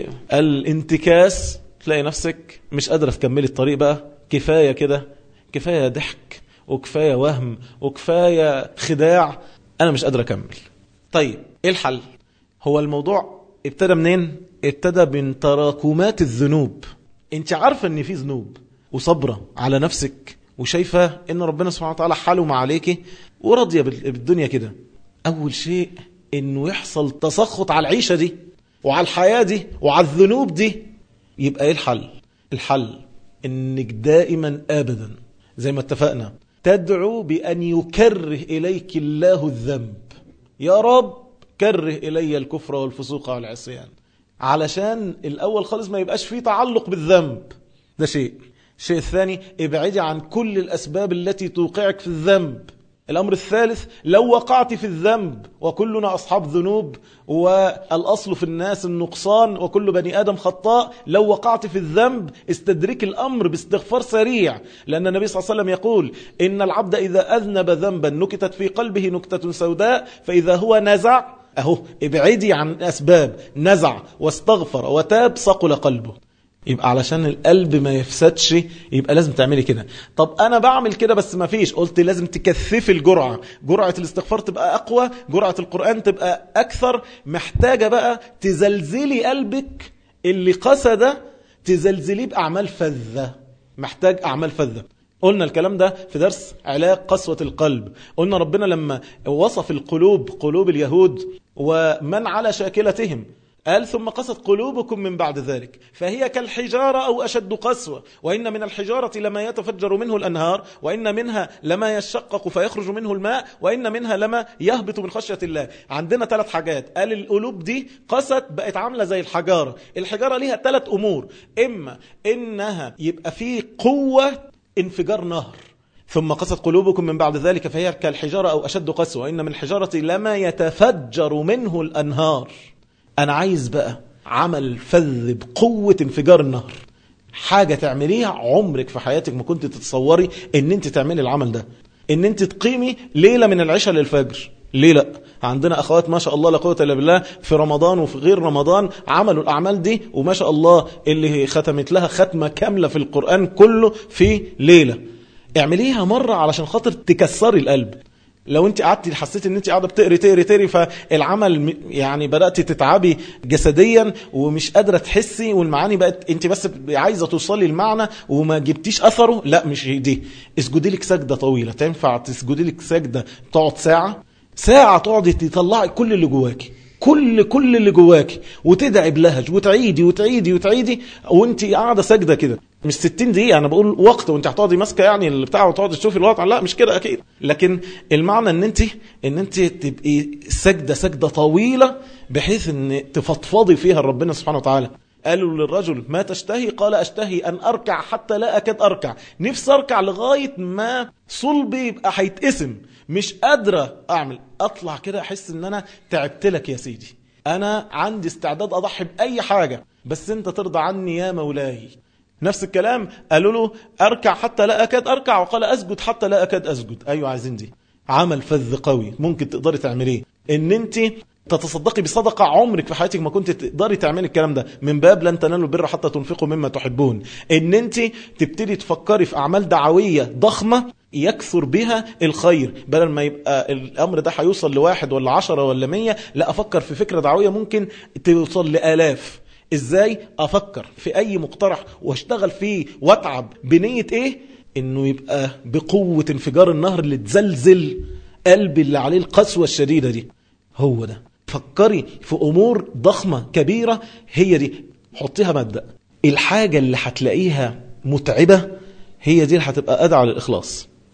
الانتكاس تلاقي نفسك مش قادرة تكملي الطريق بقى كفاية كده كفاية ضحك وكفاية وهم وكفاية خداع أنا مش قادر أكمل طيب إيه الحل هو الموضوع ابتدى منين ابتدى من تراكمات الذنوب انت عارفة ان في ذنوب وصبرة على نفسك وشايفة ان ربنا سبحانه وتعالى حاله ما عليك وراضية بالدنيا كده اول شيء انه يحصل تسخط على العيشة دي وعلى الحياة دي وعلى الذنوب دي يبقى ايه الحل الحل انك دائما ابدا زي ما اتفقنا تدعو بان يكره اليك الله الذنب يا رب كره الي الكفر والفسوق والعصيان علشان الاول خالص ما يبقاش فيه تعلق بالذنب ده شيء الشيء الثاني ابعدي عن كل الاسباب التي توقعك في الذنب الأمر الثالث لو وقعت في الذنب وكلنا أصحاب ذنوب والأصل في الناس النقصان وكل بني آدم خطاء لو وقعت في الذنب استدرك الأمر باستغفار سريع لأن النبي صلى الله عليه وسلم يقول إن العبد إذا أذنب ذنبا نكتت في قلبه نكتة سوداء فإذا هو نزع أهو ابعدي عن أسباب نزع واستغفر وتاب صقل قلبه يبقى علشان القلب ما يفسدش يبقى لازم تعملي كده طب انا بعمل كده بس ما فيش قلت لازم تكثفي الجرعة جرعة الاستغفار تبقى اقوى جرعة القرآن تبقى اكثر محتاجة بقى تزلزلي قلبك اللي قسى ده تزلزليه باعمال فذة محتاج اعمال فذة قلنا الكلام ده في درس علاج قسوة القلب قلنا ربنا لما وصف القلوب قلوب اليهود ومن على شاكلتهم قال ثم قست قلوبكم من بعد ذلك فهي كالحجارة أو أشد قسوة وإن من الحجارة لما يتفجر منه الأنهار وإن منها لما يشقق فيخرج منه الماء وإن منها لما يهبط من خشية الله عندنا ثلاث حاجات قال القلوب دي قست بقت عاملة زي الحجارة الحجارة ليها ثلاث أمور إما إنها يبقى فيه قوة انفجار نهر ثم قست قلوبكم من بعد ذلك فهي كالحجارة أو أشد قسوة وإن من الحجارة لما يتفجر منه الأنهار أنا عايز بقى عمل فذ بقوة انفجار النهر حاجة تعمليها عمرك في حياتك ما كنت تتصوري ان انت تعملي العمل ده ان انت تقيمي ليلة من العشاء للفجر ليه لا عندنا اخوات ما شاء الله لا قوه الا بالله في رمضان وفي غير رمضان عملوا الاعمال دي وما شاء الله اللي ختمت لها ختمه كامله في القران كله في ليله اعمليها مره علشان خاطر تكسري القلب لو انت قعدتي حسيتي ان انت قاعده بتقري تقري تقري فالعمل يعني بدات تتعبي جسديا ومش قادره تحسي والمعاني بقت انت بس عايزه توصلي المعنى وما جبتيش اثره لا مش دي اسجدي لك سجده طويله تنفع تسجدي لك سجده تقعد ساعه ساعه تقعدي تطلعي كل اللي جواكي كل كل اللي جواكي وتدعي بلهج وتعيدي وتعيدي وتعيدي وانت قاعده ساجده كده مش 60 دقيقة أنا بقول وقت وأنت هتقعدي ماسكة يعني اللي بتاع وتقعدي تشوفي الوضع لا مش كده أكيد لكن المعنى إن أنت إن أنت تبقي سجدة سجدة طويلة بحيث إن تفضفضي فيها ربنا سبحانه وتعالى قالوا للرجل ما تشتهي قال أشتهي أن أركع حتى لا أكاد أركع نفسي أركع لغاية ما صلبي يبقى هيتقسم مش قادرة أعمل أطلع كده أحس إن أنا تعبت لك يا سيدي أنا عندي استعداد أضحي بأي حاجة بس أنت ترضى عني يا مولاي نفس الكلام قالوا له أركع حتى لا أكاد أركع وقال أسجد حتى لا أكاد أسجد أيوة عايزين دي عمل فذ قوي ممكن تقدري تعمليه ان انت تتصدقي بصدقة عمرك في حياتك ما كنت تقدري تعملي الكلام ده من باب لن تنالوا البر حتى تنفقوا مما تحبون ان انت تبتدي تفكري في اعمال دعوية ضخمة يكثر بها الخير بدل ما يبقى الامر ده هيوصل لواحد ولا عشرة ولا مية لا افكر في فكرة دعوية ممكن توصل لآلاف ازاي افكر في اي مقترح واشتغل فيه واتعب بنية ايه انه يبقى بقوة انفجار النهر اللي تزلزل قلبي اللي عليه القسوة الشديدة دي هو ده فكري في امور ضخمة كبيرة هي دي حطيها مبدأ الحاجة اللي هتلاقيها متعبة هي دي اللي هتبقى ادعى للاخلاص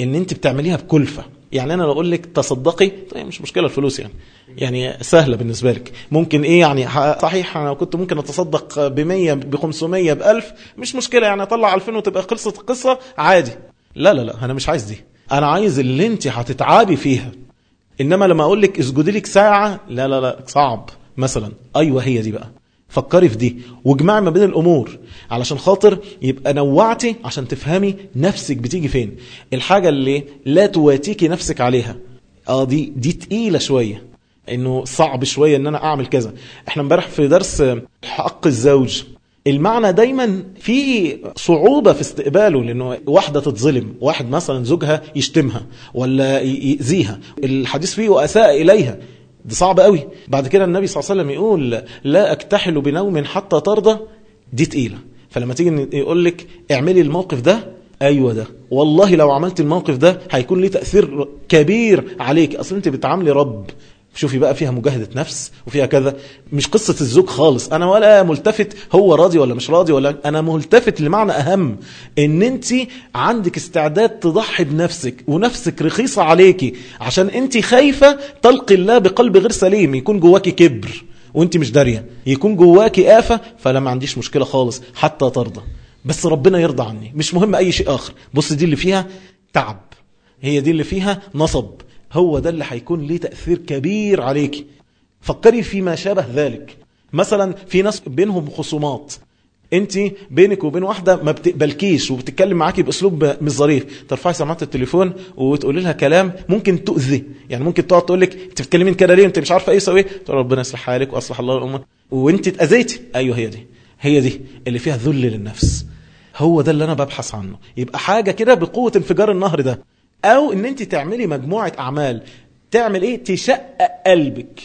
ان انت بتعمليها بكلفة يعني انا لو اقول لك تصدقي طيب مش مشكلة الفلوس يعني يعني سهلة بالنسبة لك ممكن ايه يعني صحيح انا كنت ممكن اتصدق ب 100 ب 500 ب 1000 مش مشكلة يعني اطلع 2000 وتبقى خلصت القصة عادي لا لا لا انا مش عايز دي انا عايز اللي انت هتتعبي فيها انما لما اقول لك اسجدي لك ساعة لا لا لا صعب مثلا ايوه هي دي بقى فكري في دي واجمعي ما بين الامور علشان خاطر يبقى نوعتي عشان تفهمي نفسك بتيجي فين الحاجة اللي لا تواتيكي نفسك عليها اه دي دي تقيلة شوية انه صعب شوية ان انا اعمل كذا احنا امبارح في درس حق الزوج المعنى دايما في صعوبة في استقباله لأنه واحدة تتظلم واحد مثلا زوجها يشتمها ولا يأذيها الحديث فيه وأساء إليها دي صعب قوي بعد كده النبي صلى الله عليه وسلم يقول لا أكتحل بنوم حتى ترضى دي تقيلة فلما تيجي يقول لك اعملي الموقف ده أيوة ده والله لو عملت الموقف ده هيكون ليه تأثير كبير عليك أصلا أنت بتعاملي رب شوفي بقى فيها مجاهدة نفس وفيها كذا مش قصة الزوج خالص أنا ولا ملتفت هو راضي ولا مش راضي ولا أنا ملتفت لمعنى أهم إن أنت عندك استعداد تضحي بنفسك ونفسك رخيصة عليكي عشان أنت خايفة تلقي الله بقلب غير سليم يكون جواكي كبر وانت مش دارية يكون جواكي آفة فلا ما عنديش مشكلة خالص حتى ترضى بس ربنا يرضى عني مش مهم أي شيء آخر بص دي اللي فيها تعب هي دي اللي فيها نصب هو ده اللي هيكون ليه تأثير كبير عليك فكري فيما شابه ذلك مثلا في ناس بينهم خصومات انت بينك وبين واحدة ما بتقبلكيش وبتتكلم معاكي باسلوب مش ظريف ترفعي سماعه التليفون وتقولي لها كلام ممكن تؤذي يعني ممكن تقعد تقول لك انت بتتكلمين كده ليه انت مش عارفه ايه سوي تقول ربنا يصلح حالك واصلح الله الامه وانت اتاذيتي ايوه هي دي هي دي اللي فيها ذل للنفس هو ده اللي انا ببحث عنه يبقى حاجه كده بقوه انفجار النهر ده او ان انت تعملي مجموعة اعمال تعمل ايه تشقق قلبك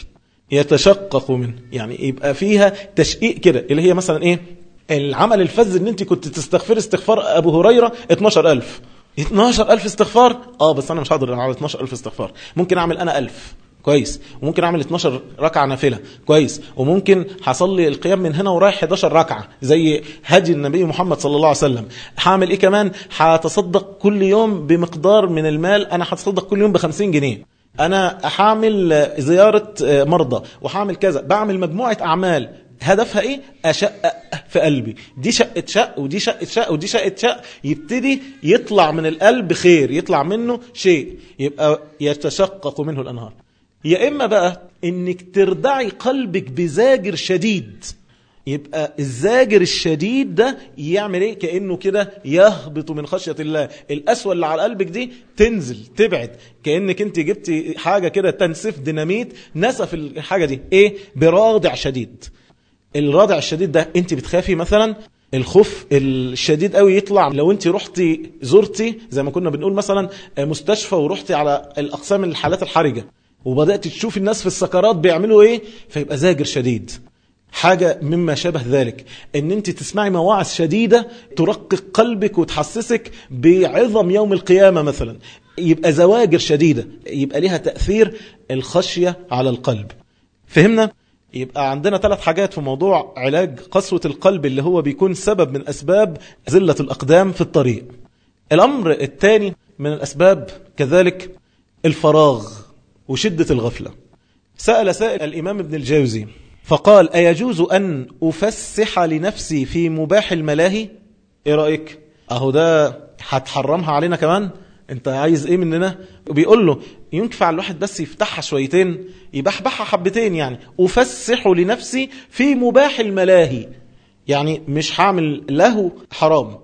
يتشقق منه يعني يبقى فيها تشقيق كده اللي هي مثلا ايه العمل الفذ ان انت كنت تستغفر استغفار ابو هريرة 12000 12000 استغفار اه بس انا مش هقدر اعمل 12000 استغفار ممكن اعمل انا 1000 كويس وممكن اعمل 12 ركعه نافله كويس وممكن هصلي القيام من هنا ورايح 11 ركعه زي هدي النبي محمد صلى الله عليه وسلم هعمل ايه كمان هتصدق كل يوم بمقدار من المال انا هتصدق كل يوم ب 50 جنيه انا هعمل زياره مرضى وهعمل كذا بعمل مجموعه اعمال هدفها ايه اشقق في قلبي دي شقة شق ودي شقة شق ودي شقة شق يبتدي يطلع من القلب خير يطلع منه شيء يبقى يتشقق منه الانهار يا إما بقى إنك تردعي قلبك بزاجر شديد يبقى الزاجر الشديد ده يعمل ايه كأنه كده يهبط من خشية الله الأسوأ اللي على قلبك دي تنزل تبعد كأنك انت جبتي حاجة كده تنسف ديناميت نسف الحاجة دي ايه برادع شديد الرادع الشديد ده انت بتخافي مثلا الخوف الشديد قوي يطلع لو انت رحتي زرتي زي ما كنا بنقول مثلا مستشفى ورحتي على الأقسام الحالات الحرجة وبدأت تشوف الناس في السكرات بيعملوا ايه فيبقى زاجر شديد حاجة مما شابه ذلك ان انت تسمعي مواعظ شديدة ترقق قلبك وتحسسك بعظم يوم القيامة مثلا يبقى زواجر شديدة يبقى لها تأثير الخشية على القلب فهمنا؟ يبقى عندنا ثلاث حاجات في موضوع علاج قسوة القلب اللي هو بيكون سبب من أسباب زلة الأقدام في الطريق الأمر الثاني من الأسباب كذلك الفراغ وشدة الغفلة سأل سائل الإمام ابن الجوزي فقال أيجوز أن أفسح لنفسي في مباح الملاهي إيه رأيك أهو ده هتحرمها علينا كمان انت عايز ايه مننا بيقول له ينفع الواحد بس يفتحها شويتين يبحبحها حبتين يعني أفسح لنفسي في مباح الملاهي يعني مش هعمل له حرام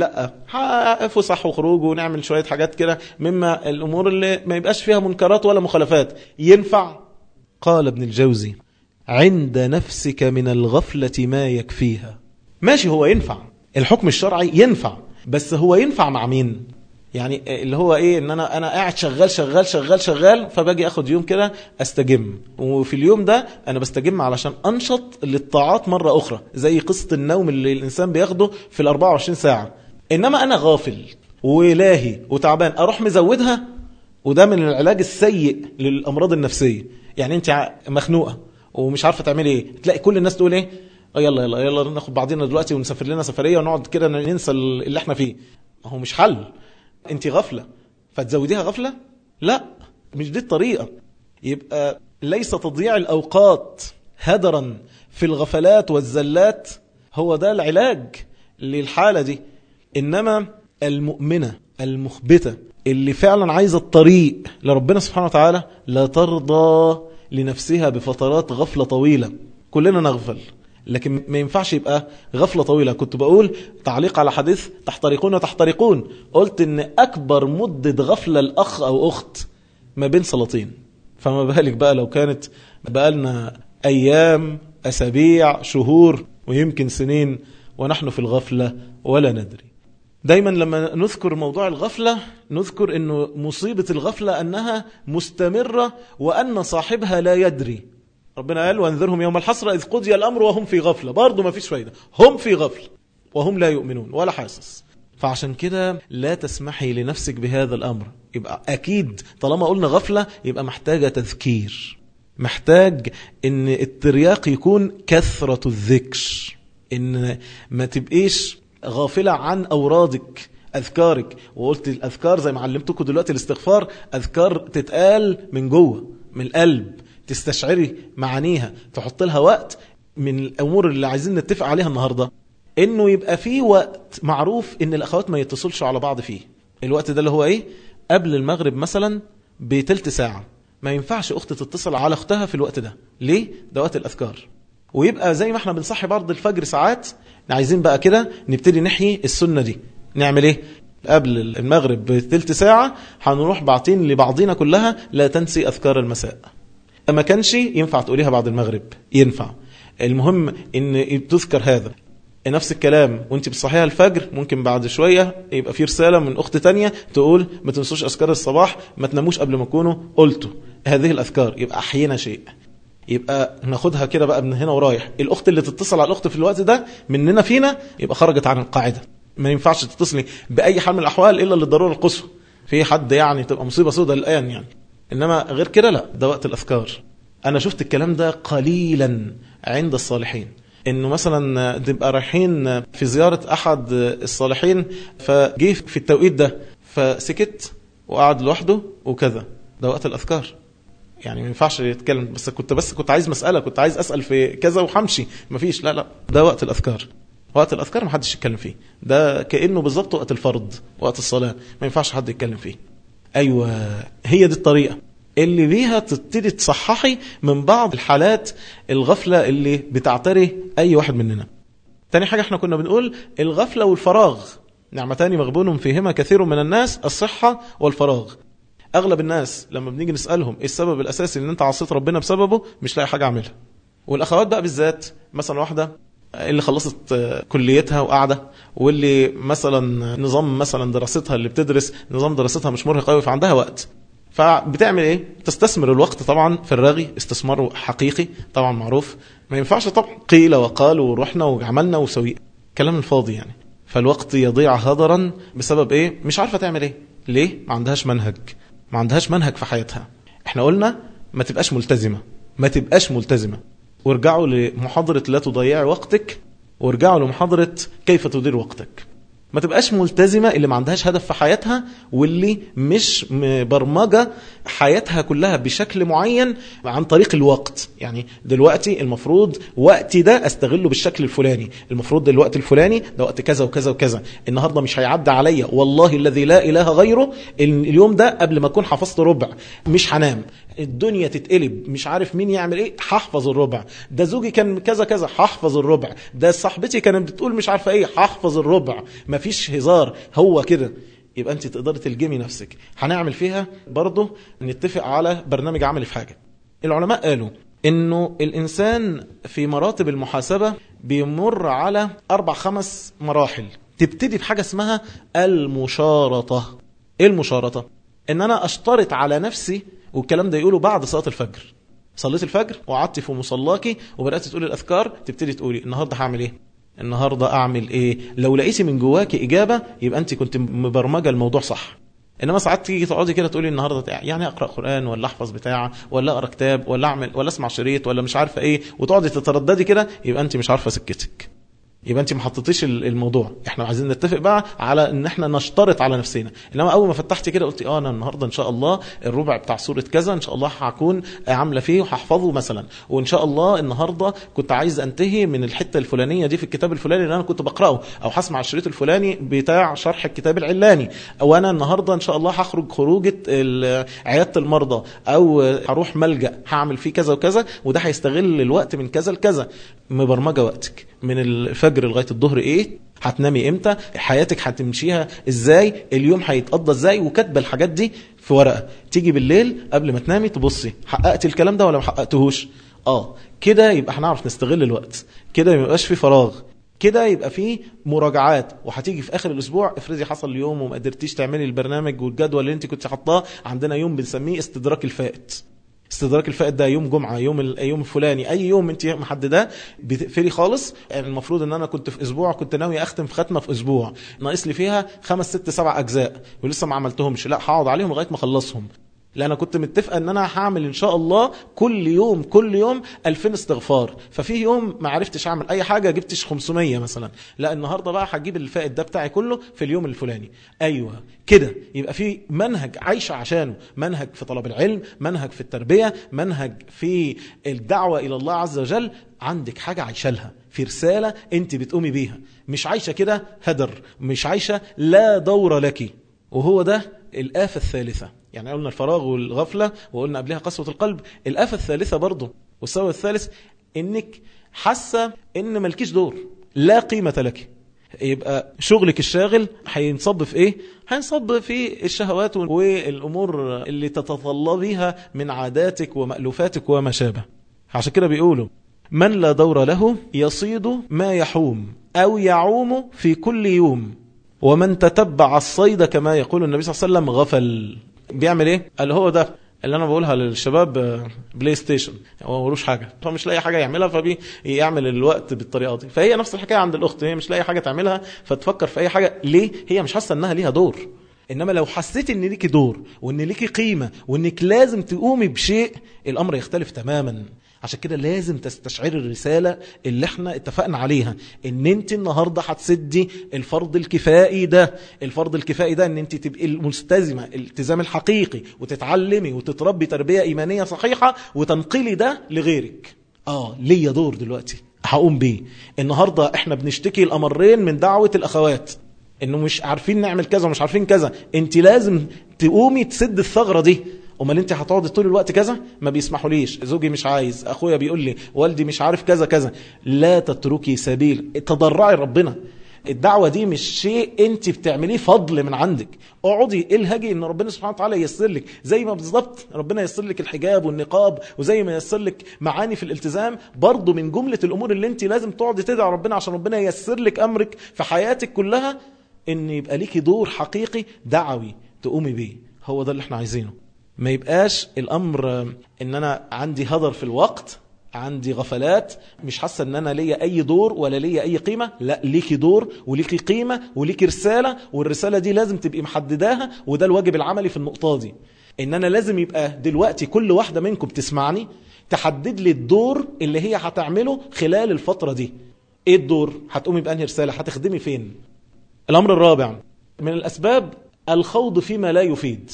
لا فسح وخروج ونعمل شوية حاجات كده مما الأمور اللي ما يبقاش فيها منكرات ولا مخالفات ينفع قال ابن الجوزي عند نفسك من الغفلة ما يكفيها ماشي هو ينفع الحكم الشرعي ينفع بس هو ينفع مع مين يعني اللي هو ايه ان انا انا قاعد شغال شغال شغال شغال فباجي اخد يوم كده استجم وفي اليوم ده انا بستجم علشان انشط للطاعات مرة اخرى زي قصة النوم اللي الانسان بياخده في ال 24 ساعة انما انا غافل ولاهي وتعبان اروح مزودها وده من العلاج السيء للامراض النفسية يعني انت مخنوقة ومش عارفة تعملي ايه تلاقي كل الناس تقول ايه يلا يلا يلا ناخد بعضنا دلوقتي ونسافر لنا سفرية ونقعد كده ننسى اللي احنا فيه ما هو مش حل انت غفلة فتزوديها غفلة لا مش دي الطريقة يبقى ليس تضييع الأوقات هدرا في الغفلات والزلات هو ده العلاج للحالة دي إنما المؤمنة المخبتة اللي فعلا عايزة الطريق لربنا سبحانه وتعالى لا ترضى لنفسها بفترات غفلة طويلة كلنا نغفل لكن ما ينفعش يبقى غفلة طويلة كنت بقول تعليق على حديث تحترقون وتحترقون قلت ان اكبر مدة غفلة الاخ او اخت ما بين صلاتين فما بالك بقى لو كانت بقالنا ايام اسابيع شهور ويمكن سنين ونحن في الغفلة ولا ندري دايما لما نذكر موضوع الغفلة نذكر انه مصيبة الغفلة انها مستمرة وان صاحبها لا يدري ربنا قال وانذرهم يوم الحسرة اذ قضي الامر وهم في غفلة برضو ما فيش فايدة هم في غفلة وهم لا يؤمنون ولا حاسس فعشان كده لا تسمحي لنفسك بهذا الامر يبقى اكيد طالما قلنا غفلة يبقى محتاجة تذكير محتاج ان الترياق يكون كثرة الذكر ان ما تبقيش غافلة عن أورادك أذكارك وقلت الأذكار زي ما علمتكم دلوقتي الاستغفار أذكار تتقال من جوه من القلب تستشعري معانيها تحط لها وقت من الأمور اللي عايزين نتفق عليها النهاردة إنه يبقى في وقت معروف إن الأخوات ما يتصلش على بعض فيه الوقت ده اللي هو إيه قبل المغرب مثلا بتلت ساعة ما ينفعش أخت تتصل على أختها في الوقت ده ليه؟ ده وقت الأذكار ويبقى زي ما احنا بنصحي بعض الفجر ساعات عايزين بقى كده نبتدي نحيي السنة دي نعمل ايه قبل المغرب بثلث ساعة هنروح باعتين لبعضينا كلها لا تنسي أذكار المساء ما كانش ينفع تقوليها بعد المغرب ينفع المهم ان تذكر هذا نفس الكلام وانت بتصحيها الفجر ممكن بعد شوية يبقى في رسالة من أخت تانية تقول ما تنسوش أذكار الصباح ما تناموش قبل ما تكونوا قلتوا هذه الأذكار يبقى أحينا شيء يبقى ناخدها كده بقى من هنا ورايح الاخت اللي تتصل على الاخت في الوقت ده مننا فينا يبقى خرجت عن القاعده ما ينفعش تتصلي باي حال من الاحوال الا للضروره القصوى في حد يعني تبقى مصيبه سوداء الان يعني انما غير كده لا ده وقت الاذكار انا شفت الكلام ده قليلا عند الصالحين انه مثلا تبقى رايحين في زياره احد الصالحين فجه في التوقيت ده فسكت وقعد لوحده وكذا ده وقت الاذكار يعني ما ينفعش يتكلم بس كنت بس كنت عايز مسألة كنت عايز أسأل في كذا وحمشي مفيش لا لا ده وقت الأذكار وقت الأذكار ما حدش يتكلم فيه ده كأنه بالظبط وقت الفرض وقت الصلاة ما ينفعش حد يتكلم فيه أيوة هي دي الطريقة اللي بيها تبتدي تصححي من بعض الحالات الغفلة اللي بتعتري أي واحد مننا تاني حاجة احنا كنا بنقول الغفلة والفراغ نعمتان مغبون فيهما كثير من الناس الصحة والفراغ اغلب الناس لما بنيجي نسالهم ايه السبب الاساسي ان انت عصيت ربنا بسببه مش لاقي حاجه اعملها والاخوات بقى بالذات مثلا واحده اللي خلصت كليتها وقاعده واللي مثلا نظام مثلا دراستها اللي بتدرس نظام دراستها مش مرهق قوي فعندها وقت فبتعمل ايه تستثمر الوقت طبعا في الرغي استثمار حقيقي طبعا معروف ما ينفعش طبعا قيل وقال ورحنا وعملنا وسوي كلام الفاضي يعني فالوقت يضيع هدرا بسبب ايه مش عارفه تعمل ايه ليه ما عندهاش منهج ما عندهاش منهج في حياتها احنا قلنا ما تبقاش ملتزمة ما تبقاش ملتزمة وارجعوا لمحاضرة لا تضيع وقتك وارجعوا لمحاضرة كيف تدير وقتك ما تبقاش ملتزمة اللي ما عندهاش هدف في حياتها واللي مش مبرمجة حياتها كلها بشكل معين عن طريق الوقت يعني دلوقتي المفروض وقتي ده استغله بالشكل الفلاني المفروض الوقت الفلاني ده وقت كذا وكذا وكذا النهاردة مش هيعدي عليا والله الذي لا إله غيره اليوم ده قبل ما أكون حفظت ربع مش هنام الدنيا تتقلب مش عارف مين يعمل ايه هحفظ الربع ده زوجي كان كذا كذا هحفظ الربع ده صاحبتي كانت بتقول مش عارفه ايه هحفظ الربع مفيش هزار هو كده يبقى انت تقدري تلجمي نفسك هنعمل فيها برضه نتفق على برنامج عملي في حاجه العلماء قالوا انه الانسان في مراتب المحاسبه بيمر على اربع خمس مراحل تبتدي بحاجه اسمها المشارطه ايه المشارطه ان انا اشترط على نفسي والكلام ده يقوله بعد صلاه الفجر صليت الفجر وقعدت في مصلاكي وبدات تقولي الاذكار تبتدي تقولي النهارده هعمل ايه النهارده اعمل ايه لو لقيتي من جواكي اجابه يبقى انت كنت مبرمجه الموضوع صح انما ساعات تيجي تقعدي كده تقولي النهارده يعني اقرا قران ولا احفظ بتاع ولا اقرا كتاب ولا اعمل ولا اسمع شريط ولا مش عارفه ايه وتقعدي تترددي كده يبقى انت مش عارفه سكتك يبقى انت ما حطيتيش الموضوع احنا عايزين نتفق بقى على ان احنا نشترط على نفسنا انما اول ما فتحت كده قلت اه انا النهارده ان شاء الله الربع بتاع سوره كذا ان شاء الله هكون عامله فيه وهحفظه مثلا وان شاء الله النهارده كنت عايز انتهي من الحته الفلانيه دي في الكتاب الفلاني اللي انا كنت بقراه او هسمع الشريط الفلاني بتاع شرح الكتاب العلاني او انا النهارده ان شاء الله هخرج خروجه عياده المرضى او هروح ملجا هعمل فيه كذا وكذا وده هيستغل الوقت من كذا لكذا مبرمجه وقتك من الفجر لغايه الظهر ايه هتنامي امتى حياتك هتمشيها ازاي اليوم هيتقضى ازاي وكاتبه الحاجات دي في ورقه تيجي بالليل قبل ما تنامي تبصي حققت الكلام ده ولا ما حققتهوش اه كده يبقى هنعرف نستغل الوقت كده ما يبقاش في فراغ كده يبقى فيه مراجعات وهتيجي في اخر الاسبوع افرضي حصل يوم وما قدرتيش تعملي البرنامج والجدول اللي انت كنت حاطاه عندنا يوم بنسميه استدراك الفائت استدراك الفائت ده يوم جمعه يوم اليوم الفلاني اي يوم انت محدداه بتقفلي خالص يعني المفروض ان انا كنت في اسبوع كنت ناوي اختم في ختمه في اسبوع ناقص لي فيها خمس ست سبع اجزاء ولسه ما عملتهمش لا هقعد عليهم لغايه ما اخلصهم لان كنت متفقه ان انا هعمل ان شاء الله كل يوم كل يوم 2000 استغفار ففي يوم ما عرفتش اعمل اي حاجه جبتش 500 مثلا لا النهارده بقى هجيب الفائد ده بتاعي كله في اليوم الفلاني ايوه كده يبقى في منهج عايشه عشانه منهج في طلب العلم منهج في التربيه منهج في الدعوه الى الله عز وجل عندك حاجه عايشه لها في رساله انت بتقومي بيها مش عايشه كده هدر مش عايشه لا دور لك وهو ده الآفة الثالثة يعني قلنا الفراغ والغفلة وقلنا قبلها قسوة القلب الآفة الثالثة برضه والسبب الثالث انك حاسة ان ملكيش دور لا قيمة لك يبقى شغلك الشاغل هينصب في ايه هينصب في الشهوات والامور اللي تتطلبيها من عاداتك ومألوفاتك وما شابه عشان كده بيقولوا من لا دور له يصيد ما يحوم او يعوم في كل يوم ومن تتبع الصيد كما يقول النبي صلى الله عليه وسلم غفل بيعمل ايه قال هو ده اللي انا بقولها للشباب بلاي ستيشن هو ملوش حاجه هو مش لاقي حاجه يعملها فبيعمل الوقت بالطريقه دي فهي نفس الحكايه عند الاخت هي مش لاقي حاجه تعملها فتفكر في اي حاجه ليه هي مش حاسه انها ليها دور انما لو حسيت ان ليكي دور وان ليكي قيمه وانك لازم تقومي بشيء الامر يختلف تماما عشان كده لازم تستشعري الرسالة اللي احنا اتفقنا عليها ان انت النهاردة هتسدي الفرض الكفائي ده الفرض الكفائي ده ان انت تبقي الملتزمة الالتزام الحقيقي وتتعلمي وتتربي تربية ايمانية صحيحة وتنقلي ده لغيرك اه ليا دور دلوقتي هقوم بيه النهاردة احنا بنشتكي الامرين من دعوة الاخوات انه مش عارفين نعمل كذا ومش عارفين كذا انت لازم تقومي تسد الثغرة دي امال انت هتقعدي طول الوقت كذا ما بيسمحوليش زوجي مش عايز اخويا بيقول لي والدي مش عارف كذا كذا لا تتركي سبيل تضرعي ربنا الدعوة دي مش شيء انت بتعمليه فضل من عندك اقعدي الهجي ان ربنا سبحانه وتعالى ييسر لك زي ما بالظبط ربنا ييسر لك الحجاب والنقاب وزي ما ييسر لك معاني في الالتزام برضه من جملة الامور اللي انت لازم تقعدي تدعي ربنا عشان ربنا ييسر لك امرك في حياتك كلها ان يبقى ليكي دور حقيقي دعوي تقومي بيه هو ده اللي احنا عايزينه ما يبقاش الامر ان انا عندي هدر في الوقت عندي غفلات مش حاسه ان انا ليا اي دور ولا ليا اي قيمه لا ليكي دور وليكي قيمه وليكي رساله والرساله دي لازم تبقي محدداها وده الواجب العملي في النقطه دي ان انا لازم يبقى دلوقتي كل واحده منكم تسمعني تحدد لي الدور اللي هي هتعمله خلال الفتره دي ايه الدور هتقومي بانهي رساله هتخدمي فين الامر الرابع من الاسباب الخوض فيما لا يفيد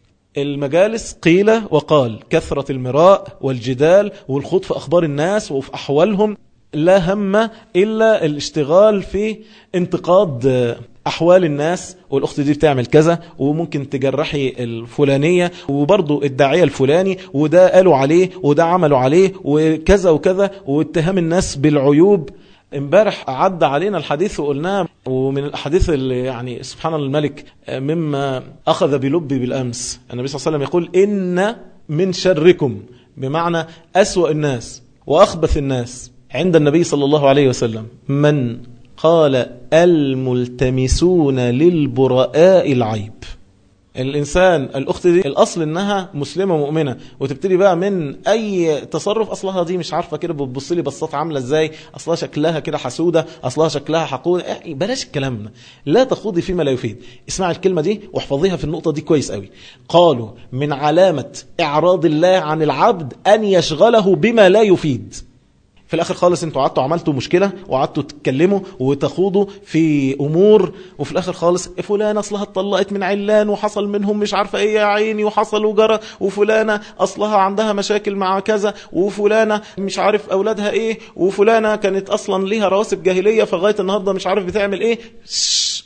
المجالس قيل وقال كثرة المراء والجدال والخوض في أخبار الناس وفي أحوالهم لا هم إلا الاشتغال في انتقاد أحوال الناس والأخت دي بتعمل كذا وممكن تجرحي الفلانية وبرضو الداعية الفلاني وده قالوا عليه وده عملوا عليه وكذا وكذا واتهام الناس بالعيوب امبارح عدى علينا الحديث وقلناه ومن الأحاديث اللي يعني سبحان الملك مما أخذ بلبي بالأمس النبي صلى الله عليه وسلم يقول إن من شركم بمعنى أسوأ الناس وأخبث الناس عند النبي صلى الله عليه وسلم من قال الملتمسون للبراء العيب الإنسان الأخت دي الأصل إنها مسلمة مؤمنة وتبتدي بقى من أي تصرف أصلها دي مش عارفة كده بتبص لي بصات عاملة إزاي أصلها شكلها كده حسودة أصلها شكلها حقودة بلاش الكلام ده لا تخوضي فيما لا يفيد اسمع الكلمة دي واحفظيها في النقطة دي كويس قوي قالوا من علامة إعراض الله عن العبد أن يشغله بما لا يفيد في الاخر خالص انتوا قعدتوا عملتوا مشكله وقعدتوا تتكلموا وتخوضوا في امور وفي الاخر خالص فلانه اصلها اتطلقت من علان وحصل منهم مش عارفه ايه يا عيني وحصل وجرى وفلانه اصلها عندها مشاكل مع كذا وفلانه مش عارف اولادها ايه وفلانه كانت اصلا ليها رواسب جاهليه فلغايه النهارده مش عارف بتعمل ايه شش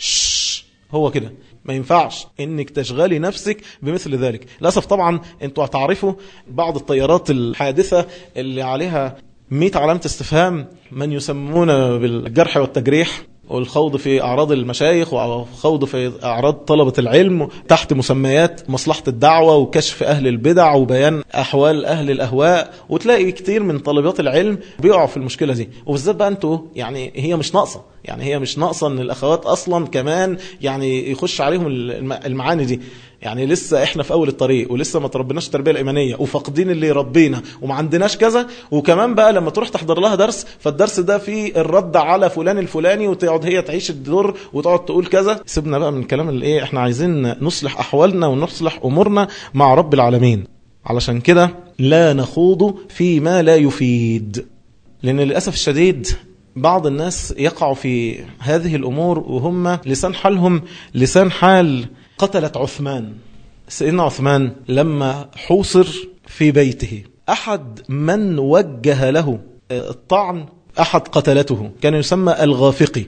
شش هو كده ما ينفعش انك تشغلي نفسك بمثل ذلك للاسف طبعا انتوا هتعرفوا بعض الطيارات الحادثه اللي عليها 100 علامة استفهام من يسمون بالجرح والتجريح والخوض في أعراض المشايخ والخوض في أعراض طلبة العلم تحت مسميات مصلحة الدعوة وكشف أهل البدع وبيان أحوال أهل الأهواء وتلاقي كتير من طالبات العلم بيقعوا في المشكلة دي وبالذات بقى أنتوا يعني هي مش ناقصة يعني هي مش ناقصة أن الأخوات أصلا كمان يعني يخش عليهم المعاني دي يعني لسه احنا في اول الطريق ولسه ما تربيناش التربيه الايمانيه وفاقدين اللي يربينا وما عندناش كذا وكمان بقى لما تروح تحضر لها درس فالدرس ده فيه الرد على فلان الفلاني وتقعد هي تعيش الدور وتقعد تقول كذا سيبنا بقى من الكلام اللي ايه احنا عايزين نصلح احوالنا ونصلح امورنا مع رب العالمين علشان كده لا نخوض فيما لا يفيد لان للاسف الشديد بعض الناس يقعوا في هذه الامور وهم لسان حالهم لسان حال قتلت عثمان سيدنا عثمان لما حوصر في بيته أحد من وجه له الطعن أحد قتلته كان يسمى الغافقي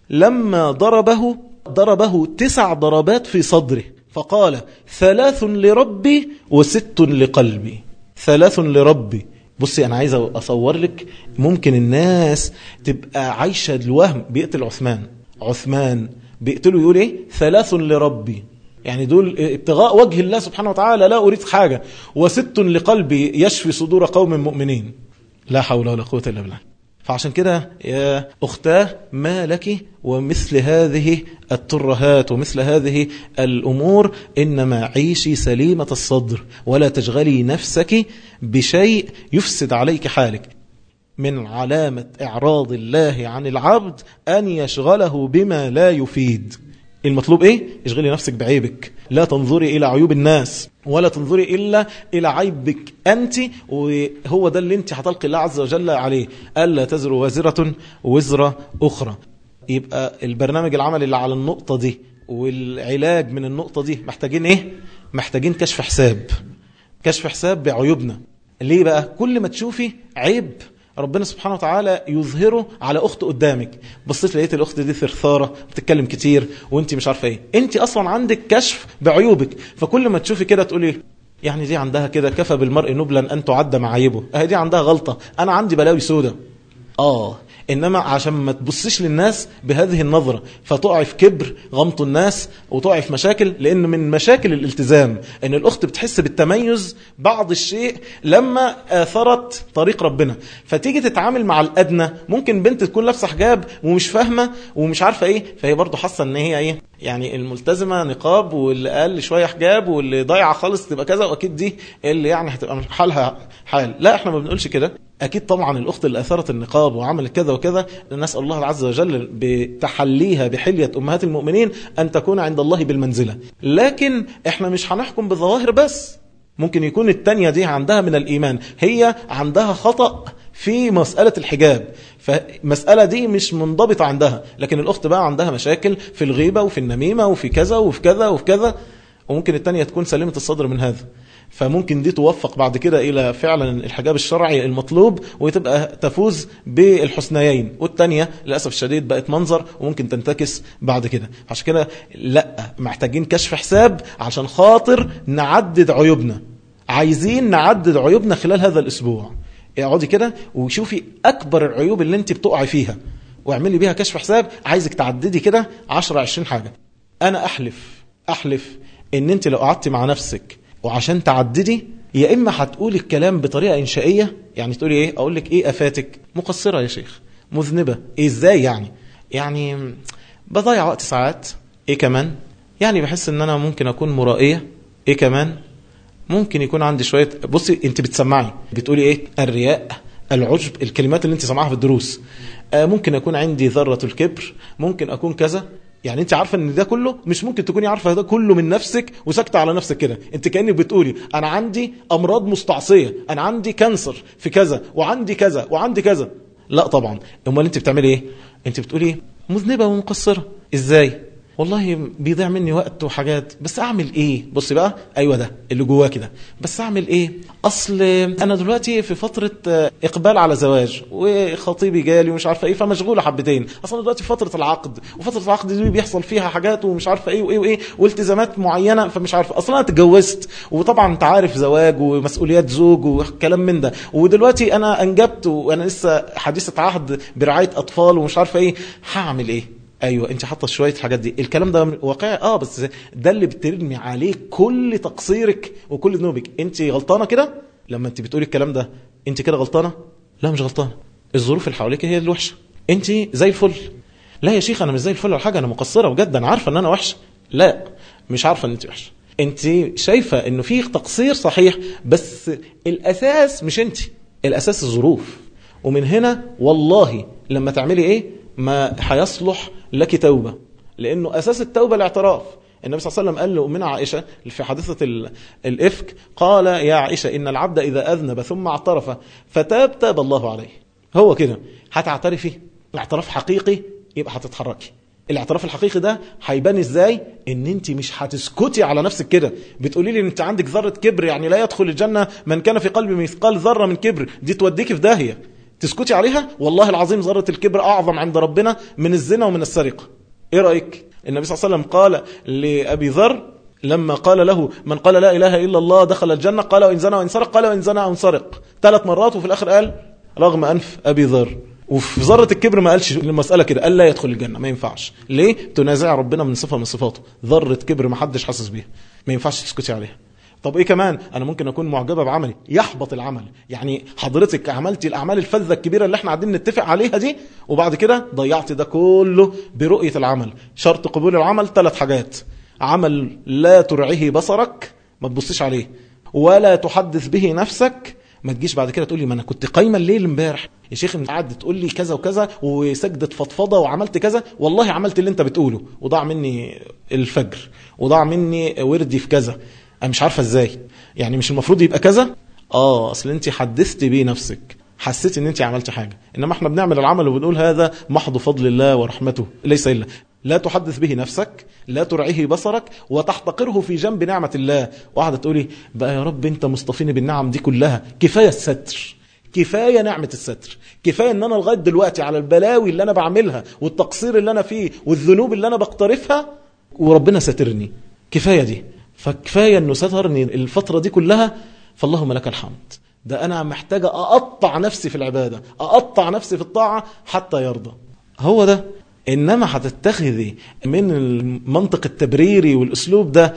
لما ضربه ضربه تسع ضربات في صدره فقال ثلاث لربي وست لقلبي ثلاث لربي بصي أنا عايز أصور لك ممكن الناس تبقى عايشة الوهم بيقتل عثمان عثمان بيقتله يقول ايه ثلاث لربي يعني دول ابتغاء وجه الله سبحانه وتعالى لا أريد حاجة وست لقلبي يشفي صدور قوم مؤمنين لا حول ولا قوة إلا بالله فعشان كده يا أختاه ما لك ومثل هذه الترهات ومثل هذه الأمور إنما عيشي سليمة الصدر ولا تشغلي نفسك بشيء يفسد عليك حالك من علامة إعراض الله عن العبد أن يشغله بما لا يفيد المطلوب ايه اشغلي نفسك بعيبك لا تنظري الى عيوب الناس ولا تنظري الا الى عيبك انت وهو ده اللي انت هتلقي الله عز وجل عليه الا تزر وازره وزر اخرى يبقى البرنامج العملي اللي على النقطه دي والعلاج من النقطه دي محتاجين ايه محتاجين كشف حساب كشف حساب بعيوبنا ليه بقى كل ما تشوفي عيب ربنا سبحانه وتعالى يظهره على اخت قدامك بصيت لقيت الاخت دي ثرثاره بتتكلم كتير وانت مش عارفه ايه انت اصلا عندك كشف بعيوبك فكل ما تشوفي كده تقولي يعني دي عندها كده كفى بالمرء نبلا ان تعد معايبه اهي دي عندها غلطه انا عندي بلاوي سودة اه انما عشان ما تبصيش للناس بهذه النظرة فتقعي في كبر غمط الناس وتقعي في مشاكل لان من مشاكل الالتزام ان الاخت بتحس بالتميز بعض الشيء لما اثرت طريق ربنا فتيجي تتعامل مع الادنى ممكن بنت تكون لابسه حجاب ومش فاهمه ومش عارفه ايه فهي برضه حاسه ان هي ايه يعني الملتزمه نقاب واللي اقل شويه حجاب واللي ضايعه خالص تبقى كذا واكيد دي اللي يعني هتبقى حالها حال لا احنا ما بنقولش كده أكيد طبعا الأخت اللي أثرت النقاب وعملت كذا وكذا نسأل الله عز وجل بتحليها بحلية أمهات المؤمنين أن تكون عند الله بالمنزلة لكن إحنا مش هنحكم بالظواهر بس ممكن يكون التانية دي عندها من الإيمان هي عندها خطأ في مسألة الحجاب فمسألة دي مش منضبطة عندها لكن الأخت بقى عندها مشاكل في الغيبة وفي النميمة وفي كذا وفي كذا وفي كذا وممكن التانية تكون سليمة الصدر من هذا فممكن دي توفق بعد كده إلى فعلا الحجاب الشرعي المطلوب وتبقى تفوز بالحسنيين والتانية للأسف الشديد بقت منظر وممكن تنتكس بعد كده عشان كده لا محتاجين كشف حساب عشان خاطر نعدد عيوبنا عايزين نعدد عيوبنا خلال هذا الأسبوع اقعدي كده وشوفي أكبر العيوب اللي انت بتقعي فيها واعملي بيها كشف حساب عايزك تعددي كده 10 20 حاجة أنا أحلف أحلف ان انت لو قعدتي مع نفسك وعشان تعددي يا اما هتقولي الكلام بطريقه انشائيه يعني تقولي ايه اقول لك ايه افاتك مقصره يا شيخ مذنبه إيه ازاي يعني يعني بضيع وقت ساعات ايه كمان يعني بحس ان انا ممكن اكون مرائيه ايه كمان ممكن يكون عندي شويه بصي انت بتسمعي بتقولي ايه الرياء العجب الكلمات اللي انت سمعها في الدروس آه ممكن اكون عندي ذره الكبر ممكن اكون كذا يعني انت عارفه ان ده كله مش ممكن تكوني عارفه ده كله من نفسك وساكته على نفسك كده انت كانك بتقولي انا عندي امراض مستعصيه انا عندي كانسر في كذا وعندي كذا وعندي كذا لا طبعا امال انت بتعملي ايه انت بتقولي مذنبه ومقصره ازاي والله بيضيع مني وقت وحاجات بس اعمل ايه بص بقى ايوه ده اللي جواه كده بس اعمل ايه اصل انا دلوقتي في فتره اقبال على زواج وخطيبي جالي ومش عارفه ايه فمشغوله حبتين اصلا دلوقتي في فتره العقد وفتره العقد دي بيحصل فيها حاجات ومش عارفه ايه وايه وايه والتزامات معينه فمش عارفه اصلا انا اتجوزت وطبعا انت عارف زواج ومسؤوليات زوج وكلام من ده ودلوقتي انا انجبت وانا لسه حديثه عهد برعايه اطفال ومش عارفه ايه هعمل ايه ايوه انت حاطه شويه حاجات دي الكلام ده واقعي اه بس ده اللي بترمي عليه كل تقصيرك وكل ذنوبك انت غلطانه كده لما انت بتقولي الكلام ده انت كده غلطانه لا مش غلطانه الظروف اللي حواليك هي الوحشه انت زي الفل لا يا شيخ انا مش زي الفل ولا حاجه انا مقصره بجد انا عارفه ان انا وحشه لا مش عارفه ان انت وحشه انت شايفه انه في تقصير صحيح بس الاساس مش انت الاساس الظروف ومن هنا والله لما تعملي ايه ما هيصلح لك توبة لأنه أساس التوبة الاعتراف النبي صلى الله عليه وسلم قال لأمنا عائشة في حادثة الإفك قال يا عائشة إن العبد إذا أذنب ثم اعترف فتاب تاب الله عليه هو كده هتعترفي الاعتراف حقيقي يبقى هتتحركي الاعتراف الحقيقي ده هيبان ازاي ان انت مش هتسكتي على نفسك كده بتقولي لي انت عندك ذره كبر يعني لا يدخل الجنه من كان في قلبه مثقال ذره من كبر دي توديكي في داهيه تسكتي عليها والله العظيم ذرة الكبر أعظم عند ربنا من الزنا ومن السرقة إيه رأيك النبي صلى الله عليه وسلم قال لأبي ذر لما قال له من قال لا إله إلا الله دخل الجنة قال وإن زنى وإن سرق قال وإن زنى وإن سرق ثلاث مرات وفي الآخر قال رغم أنف أبي ذر وفي ذرة الكبر ما قالش المسألة كده قال لا يدخل الجنة ما ينفعش ليه تنازع ربنا من صفة من صفاته ذرة كبر ما حدش حاسس بيها ما ينفعش تسكتي عليها طب ايه كمان انا ممكن اكون معجبه بعملي يحبط العمل يعني حضرتك عملتي الاعمال الفذه الكبيره اللي احنا قاعدين نتفق عليها دي وبعد كده ضيعت ده كله برؤيه العمل شرط قبول العمل ثلاث حاجات عمل لا ترعيه بصرك ما تبصيش عليه ولا تحدث به نفسك ما تجيش بعد كده تقول لي ما انا كنت قايمه الليل امبارح يا شيخ انت قاعد تقول لي كذا وكذا وسجده فضفضه وعملت كذا والله عملت اللي انت بتقوله وضاع مني الفجر وضاع مني وردي في كذا انا مش عارفه ازاي يعني مش المفروض يبقى كذا اه اصل انت حدثتي بيه نفسك حسيت ان انت عملت حاجه انما احنا بنعمل العمل وبنقول هذا محض فضل الله ورحمته ليس الا لا تحدث به نفسك لا ترعيه بصرك وتحتقره في جنب نعمة الله وقاعدة تقولي بقى يا رب انت مصطفيني بالنعم دي كلها كفاية الستر كفاية نعمة الستر كفاية ان انا لغاية دلوقتي على البلاوي اللي انا بعملها والتقصير اللي انا فيه والذنوب اللي انا بقترفها وربنا سترني كفاية دي فكفاية انه سترني الفترة دي كلها فاللهم لك الحمد ده انا محتاجة اقطع نفسي في العبادة اقطع نفسي في الطاعة حتى يرضى هو ده انما هتتخذي من المنطق التبريري والاسلوب ده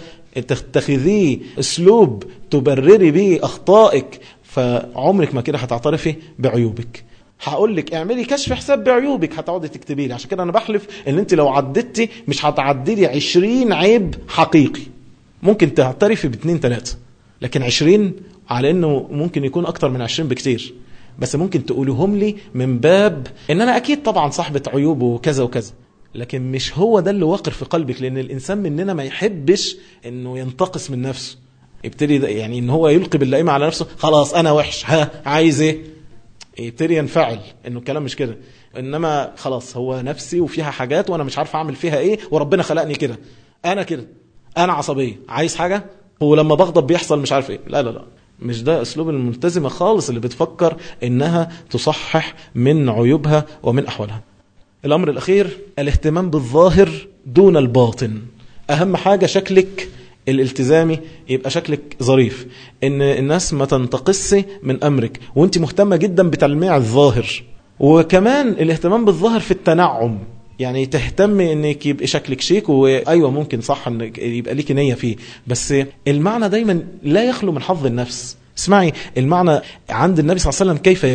تتخذيه اسلوب تبرري به اخطائك فعمرك ما كده هتعترفي بعيوبك هقول لك اعملي كشف حساب بعيوبك هتقعدي تكتبي لي عشان كده انا بحلف ان انت لو عددتي مش هتعدلي 20 عيب حقيقي ممكن تعترفي باثنين ثلاثة لكن 20 على انه ممكن يكون اكتر من 20 بكتير بس ممكن تقولهم لي من باب ان انا اكيد طبعا صاحبة عيوب وكذا وكذا لكن مش هو ده اللي واقر في قلبك لان الانسان مننا ما يحبش انه ينتقص من نفسه يبتدي يعني ان هو يلقي باللئيمة على نفسه خلاص انا وحش ها عايز ايه يبتدي ينفعل انه الكلام مش كده انما خلاص هو نفسي وفيها حاجات وانا مش عارف اعمل فيها ايه وربنا خلقني كده انا كده انا عصبيه عايز حاجه ولما بغضب بيحصل مش عارف ايه لا لا لا مش ده اسلوب الملتزمه خالص اللي بتفكر انها تصحح من عيوبها ومن احوالها الامر الاخير الاهتمام بالظاهر دون الباطن اهم حاجه شكلك الالتزامي يبقى شكلك ظريف ان الناس ما تنتقص من امرك وانت مهتمه جدا بتلميع الظاهر وكمان الاهتمام بالظاهر في التنعم يعني تهتمي انك يبقى شكلك شيك وايوه ممكن صح ان يبقى ليك نيه فيه بس المعنى دايما لا يخلو من حظ النفس اسمعي المعنى عند النبي صلى الله عليه وسلم كيف يكون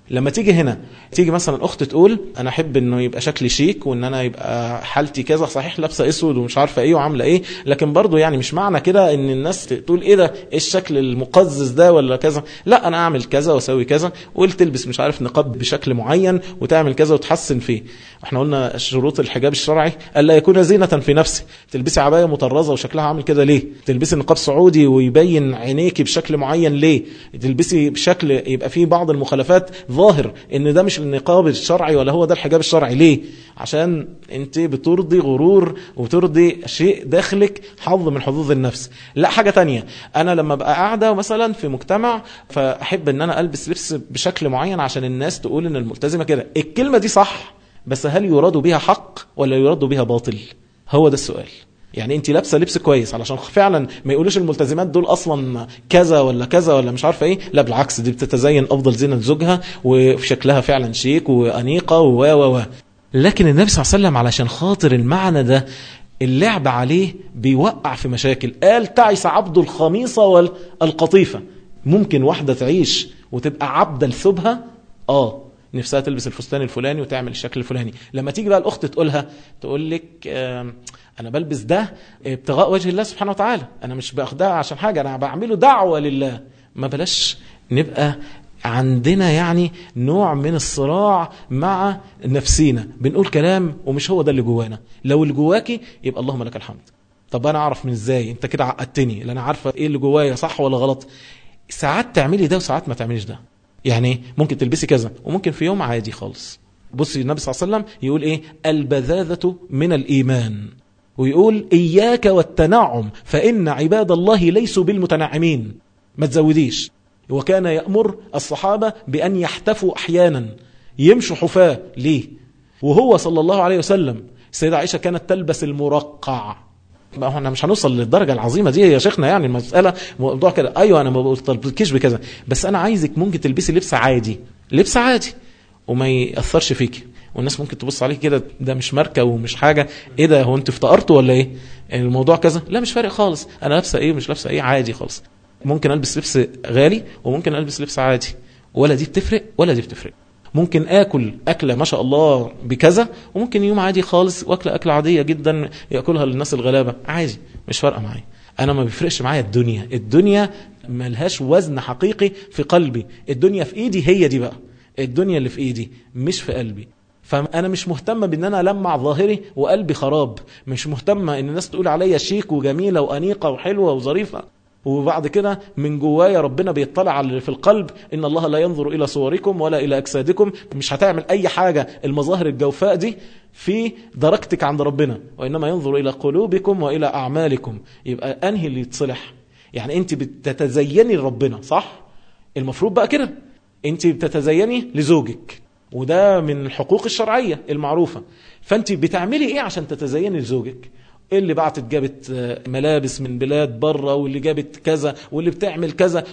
لما تيجي هنا تيجي مثلا اخت تقول انا احب انه يبقى شكلي شيك وان انا يبقى حالتي كذا صحيح لابسه اسود ومش عارفه ايه وعامله ايه لكن برضو يعني مش معنى كده ان الناس تقول ايه ده ايه الشكل المقزز ده ولا كذا لا انا اعمل كذا واسوي كذا وتلبس مش عارف نقاب بشكل معين وتعمل كذا وتحسن فيه احنا قلنا شروط الحجاب الشرعي الا يكون زينه في نفسه تلبسي عبايه مطرزه وشكلها عامل كده ليه تلبسي نقاب سعودي ويبين عينيكي بشكل معين ليه تلبسي بشكل يبقى فيه بعض المخالفات ظاهر ان ده مش النقاب الشرعي ولا هو ده الحجاب الشرعي ليه عشان انت بترضي غرور وبترضي شيء داخلك حظ من حظوظ النفس لا حاجة تانية انا لما ابقى قاعدة مثلا في مجتمع فاحب ان انا البس لبس بشكل معين عشان الناس تقول ان الملتزمة كده الكلمة دي صح بس هل يراد بها حق ولا يراد بها باطل هو ده السؤال يعني انت لابسه لبس كويس علشان فعلا ما يقولوش الملتزمات دول اصلا كذا ولا كذا ولا مش عارفه ايه لا بالعكس دي بتتزين افضل زينه لزوجها وشكلها فعلا شيك وانيقه و و و لكن النبي صلى الله عليه وسلم علشان خاطر المعنى ده اللعب عليه بيوقع في مشاكل قال تعس عبد الخميصه والقطيفه ممكن واحده تعيش وتبقى عبده لثوبها اه نفسها تلبس الفستان الفلاني وتعمل الشكل الفلاني لما تيجي بقى الاخت تقولها تقول لك آه انا بلبس ده ابتغاء وجه الله سبحانه وتعالى انا مش باخدها عشان حاجه انا بعمله دعوه لله ما بلاش نبقى عندنا يعني نوع من الصراع مع نفسينا بنقول كلام ومش هو ده اللي جوانا لو اللي جواكي يبقى اللهم لك الحمد طب انا اعرف من ازاي انت كده عقدتني لا انا عارفه ايه اللي جوايا صح ولا غلط ساعات تعملي ده وساعات ما تعمليش ده يعني ممكن تلبسي كذا وممكن في يوم عادي خالص بصي النبي صلى الله عليه وسلم يقول ايه البذاذة من الايمان ويقول إياك والتنعم فإن عباد الله ليسوا بالمتنعمين ما تزوديش وكان يأمر الصحابة بأن يحتفوا أحيانا يمشوا حفاة ليه وهو صلى الله عليه وسلم السيدة عائشة كانت تلبس المرقع ما احنا مش هنوصل للدرجة العظيمة دي يا شيخنا يعني المسألة موضوع كده أيوة أنا ما بطلبكيش بكذا بس أنا عايزك ممكن تلبسي لبس عادي لبس عادي وما يأثرش فيك والناس ممكن تبص عليك كده ده مش ماركه ومش حاجه ايه ده هو انت افتقرتوا ولا ايه يعني الموضوع كذا لا مش فارق خالص انا لابسه ايه مش لابسه ايه عادي خالص ممكن البس لبس غالي وممكن البس لبس عادي ولا دي بتفرق ولا دي بتفرق ممكن اكل اكله ما شاء الله بكذا وممكن يوم عادي خالص واكل اكله عاديه جدا ياكلها للناس الغلابه عادي مش فارقه معايا انا ما بيفرقش معايا الدنيا الدنيا ملهاش وزن حقيقي في قلبي الدنيا في ايدي هي دي بقى الدنيا اللي في ايدي مش في قلبي فانا مش مهتمه بان انا المع ظاهري وقلبي خراب مش مهتمه ان الناس تقول عليا شيك وجميله وانيقه وحلوه وظريفه وبعد كده من جوايا ربنا بيطلع على اللي في القلب ان الله لا ينظر الى صوركم ولا الى اجسادكم مش هتعمل اي حاجه المظاهر الجوفاء دي في درجتك عند ربنا وانما ينظر الى قلوبكم والى اعمالكم يبقى انهي اللي يتصلح يعني انت بتتزيني لربنا صح المفروض بقى كده انت بتتزيني لزوجك وده من الحقوق الشرعية المعروفة فانت بتعملي ايه عشان تتزيني لزوجك اللي بعتت جابت ملابس من بلاد بره واللي جابت كذا واللي بتعمل كذا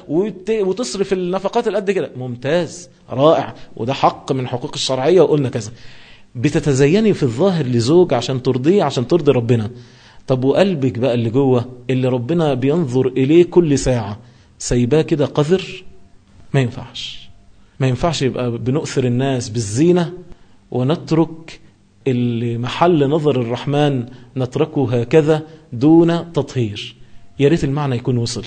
وتصرف النفقات القد كده ممتاز رائع وده حق من حقوق الشرعية وقلنا كذا بتتزيني في الظاهر لزوج عشان ترضيه عشان ترضي ربنا طب وقلبك بقى اللي جوه اللي ربنا بينظر إليه كل ساعة سايباه كده قذر ما ينفعش ما ينفعش يبقى بنؤثر الناس بالزينة ونترك اللي محل نظر الرحمن نتركه هكذا دون تطهير يا ريت المعنى يكون وصل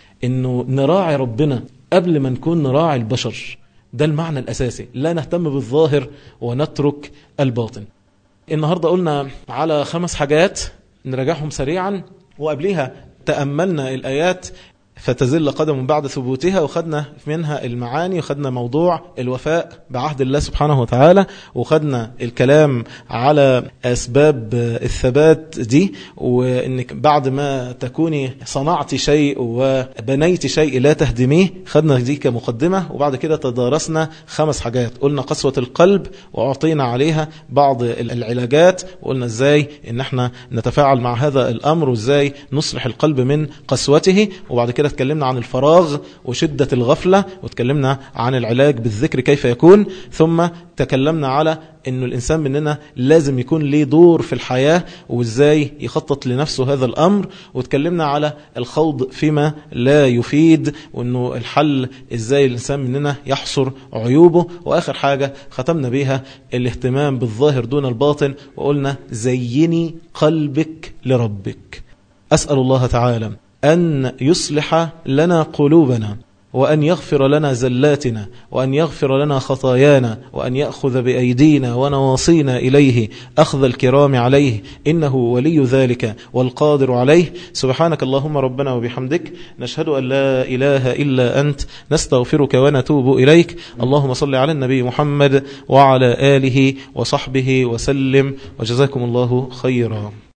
انه نراعي ربنا قبل ما نكون نراعي البشر ده المعنى الاساسي لا نهتم بالظاهر ونترك الباطن النهارده قلنا على خمس حاجات نراجعهم سريعا وقبلها تأملنا الآيات فتزل قدم بعد ثبوتها وخدنا منها المعاني وخدنا موضوع الوفاء بعهد الله سبحانه وتعالى وخدنا الكلام على أسباب الثبات دي وإنك بعد ما تكوني صنعت شيء وبنيت شيء لا تهدميه خدنا دي كمقدمة وبعد كده تدارسنا خمس حاجات قلنا قسوة القلب وأعطينا عليها بعض العلاجات وقلنا ازاي ان احنا نتفاعل مع هذا الأمر وازاي نصلح القلب من قسوته وبعد كده اتكلمنا عن الفراغ وشدة الغفلة واتكلمنا عن العلاج بالذكر كيف يكون ثم تكلمنا على انه الانسان مننا لازم يكون ليه دور في الحياة وازاي يخطط لنفسه هذا الامر واتكلمنا على الخوض فيما لا يفيد وانه الحل ازاي الانسان مننا يحصر عيوبه واخر حاجة ختمنا بيها الاهتمام بالظاهر دون الباطن وقلنا زيني قلبك لربك أسأل الله تعالى أن يصلح لنا قلوبنا وأن يغفر لنا زلاتنا وأن يغفر لنا خطايانا وأن يأخذ بأيدينا ونواصينا إليه أخذ الكرام عليه إنه ولي ذلك والقادر عليه سبحانك اللهم ربنا وبحمدك نشهد أن لا إله إلا أنت نستغفرك ونتوب إليك اللهم صل على النبي محمد وعلى آله وصحبه وسلم وجزاكم الله خيرا